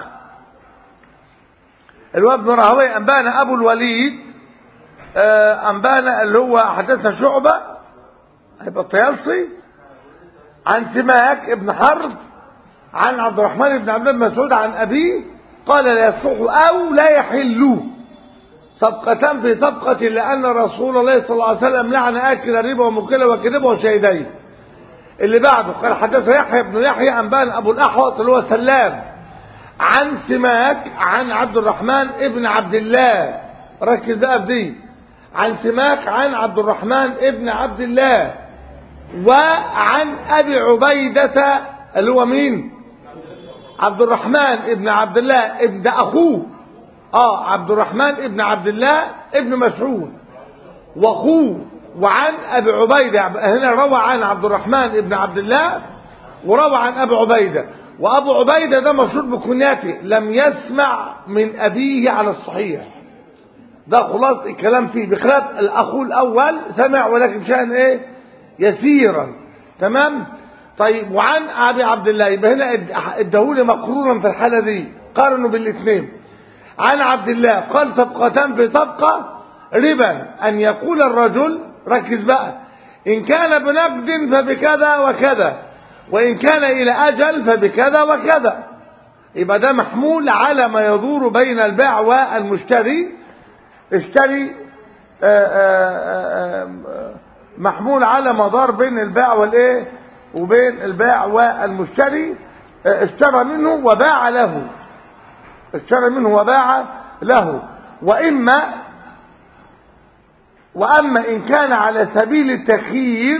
الواد بن راهوي انبانا ابو الوليد انبانا اللي هو حدثنا شعبه هيبقى الطيالسي عن سماك ابن حرب عن عبد الرحمن بن عبد الله مسعود عن ابيه قال لا يصح او لا يحل صفقتان في صفقة لأن رسول الله صلى الله عليه وسلم لعن آكل الربا ومكله وكذبه وشهديه اللي بعده قال حدث يحيى بن يحيى أنبان أبو الأحوص اللي هو سلام عن سماك عن عبد الرحمن ابن عبد الله ركز بقى في دي عن سماك عن عبد الرحمن ابن عبد الله وعن ابي عبيدة اللي هو مين عبد الرحمن ابن عبد الله ابن ده اخوه اه عبد الرحمن ابن عبد الله ابن مسعود واخوه وعن ابي عبيدة هنا روى عن عبد الرحمن ابن عبد الله وروى عن ابي عبيدة وابو عبيدة ده مشهور بكنيته لم يسمع من ابيه على الصحيح ده خلاص الكلام فيه بخلاف الاخو الاول سمع ولكن شان ايه يسيرا تمام طيب وعن ابي عبد الله يبقى هنا اداهولي مقرونا في الحاله دي قارنوا بالاثنين عن عبد الله قال صفقتان في صفقه ربا ان يقول الرجل ركز بقى ان كان بنقد فبكذا وكذا وان كان الى اجل فبكذا وكذا يبقى ده محمول على ما يدور بين البائع والمشتري اشتري آآ آآ محمول على مدار بين البائع والايه وبين البائع والمشتري اشترى منه وباع له اشترى منه وباع له واما واما ان كان على سبيل التخيير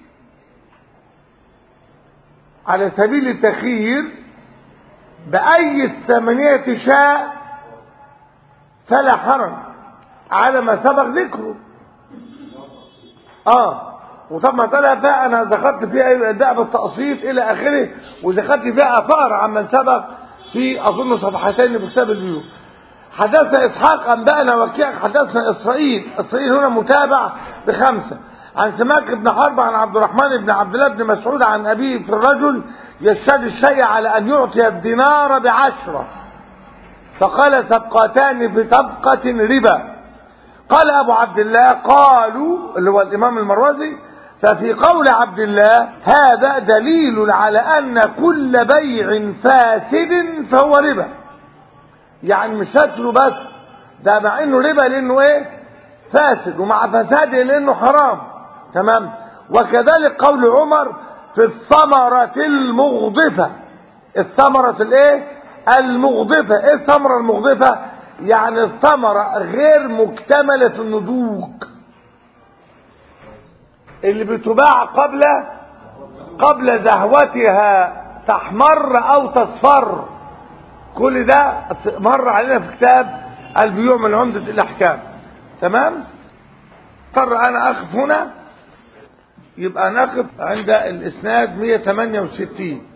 على سبيل التخيير باي الثمانيه شاء فلا حرج على ما سبق ذكره اه وطبعا طلع فيها انا ذكرت فيها البيع بالتقسيط الى اخره وذكرت فيها اثار عمن سبق في اظن صفحتين في كتاب البيوت حدثنا اسحاق انبانا وكيع حدثنا اسرائيل اسرائيل هنا متابع بخمسه عن سماك بن حرب عن عبد الرحمن بن عبد الله بن مسعود عن أبيه في الرجل يشتري الشيء على أن يعطي الدينار بعشرة فقال سبقتان في سبقة ربا قال أبو عبد الله قالوا اللي هو الإمام المروزي ففي قول عبد الله هذا دليل على أن كل بيع فاسد فهو ربا يعني مش هاتله بس ده مع انه ربا لانه ايه فاسد ومع فساده لانه حرام تمام وكذلك قول عمر في الثمرة المغضفة الثمرة الايه المغضفة ايه الثمرة المغضفة يعني الثمرة غير مكتملة النضوج اللي بتباع قبل قبل زهوتها تحمر او تصفر كل ده مر علينا في كتاب البيوع من عمدة الاحكام تمام اضطر انا اقف هنا يبقى نقف عند الاسناد 168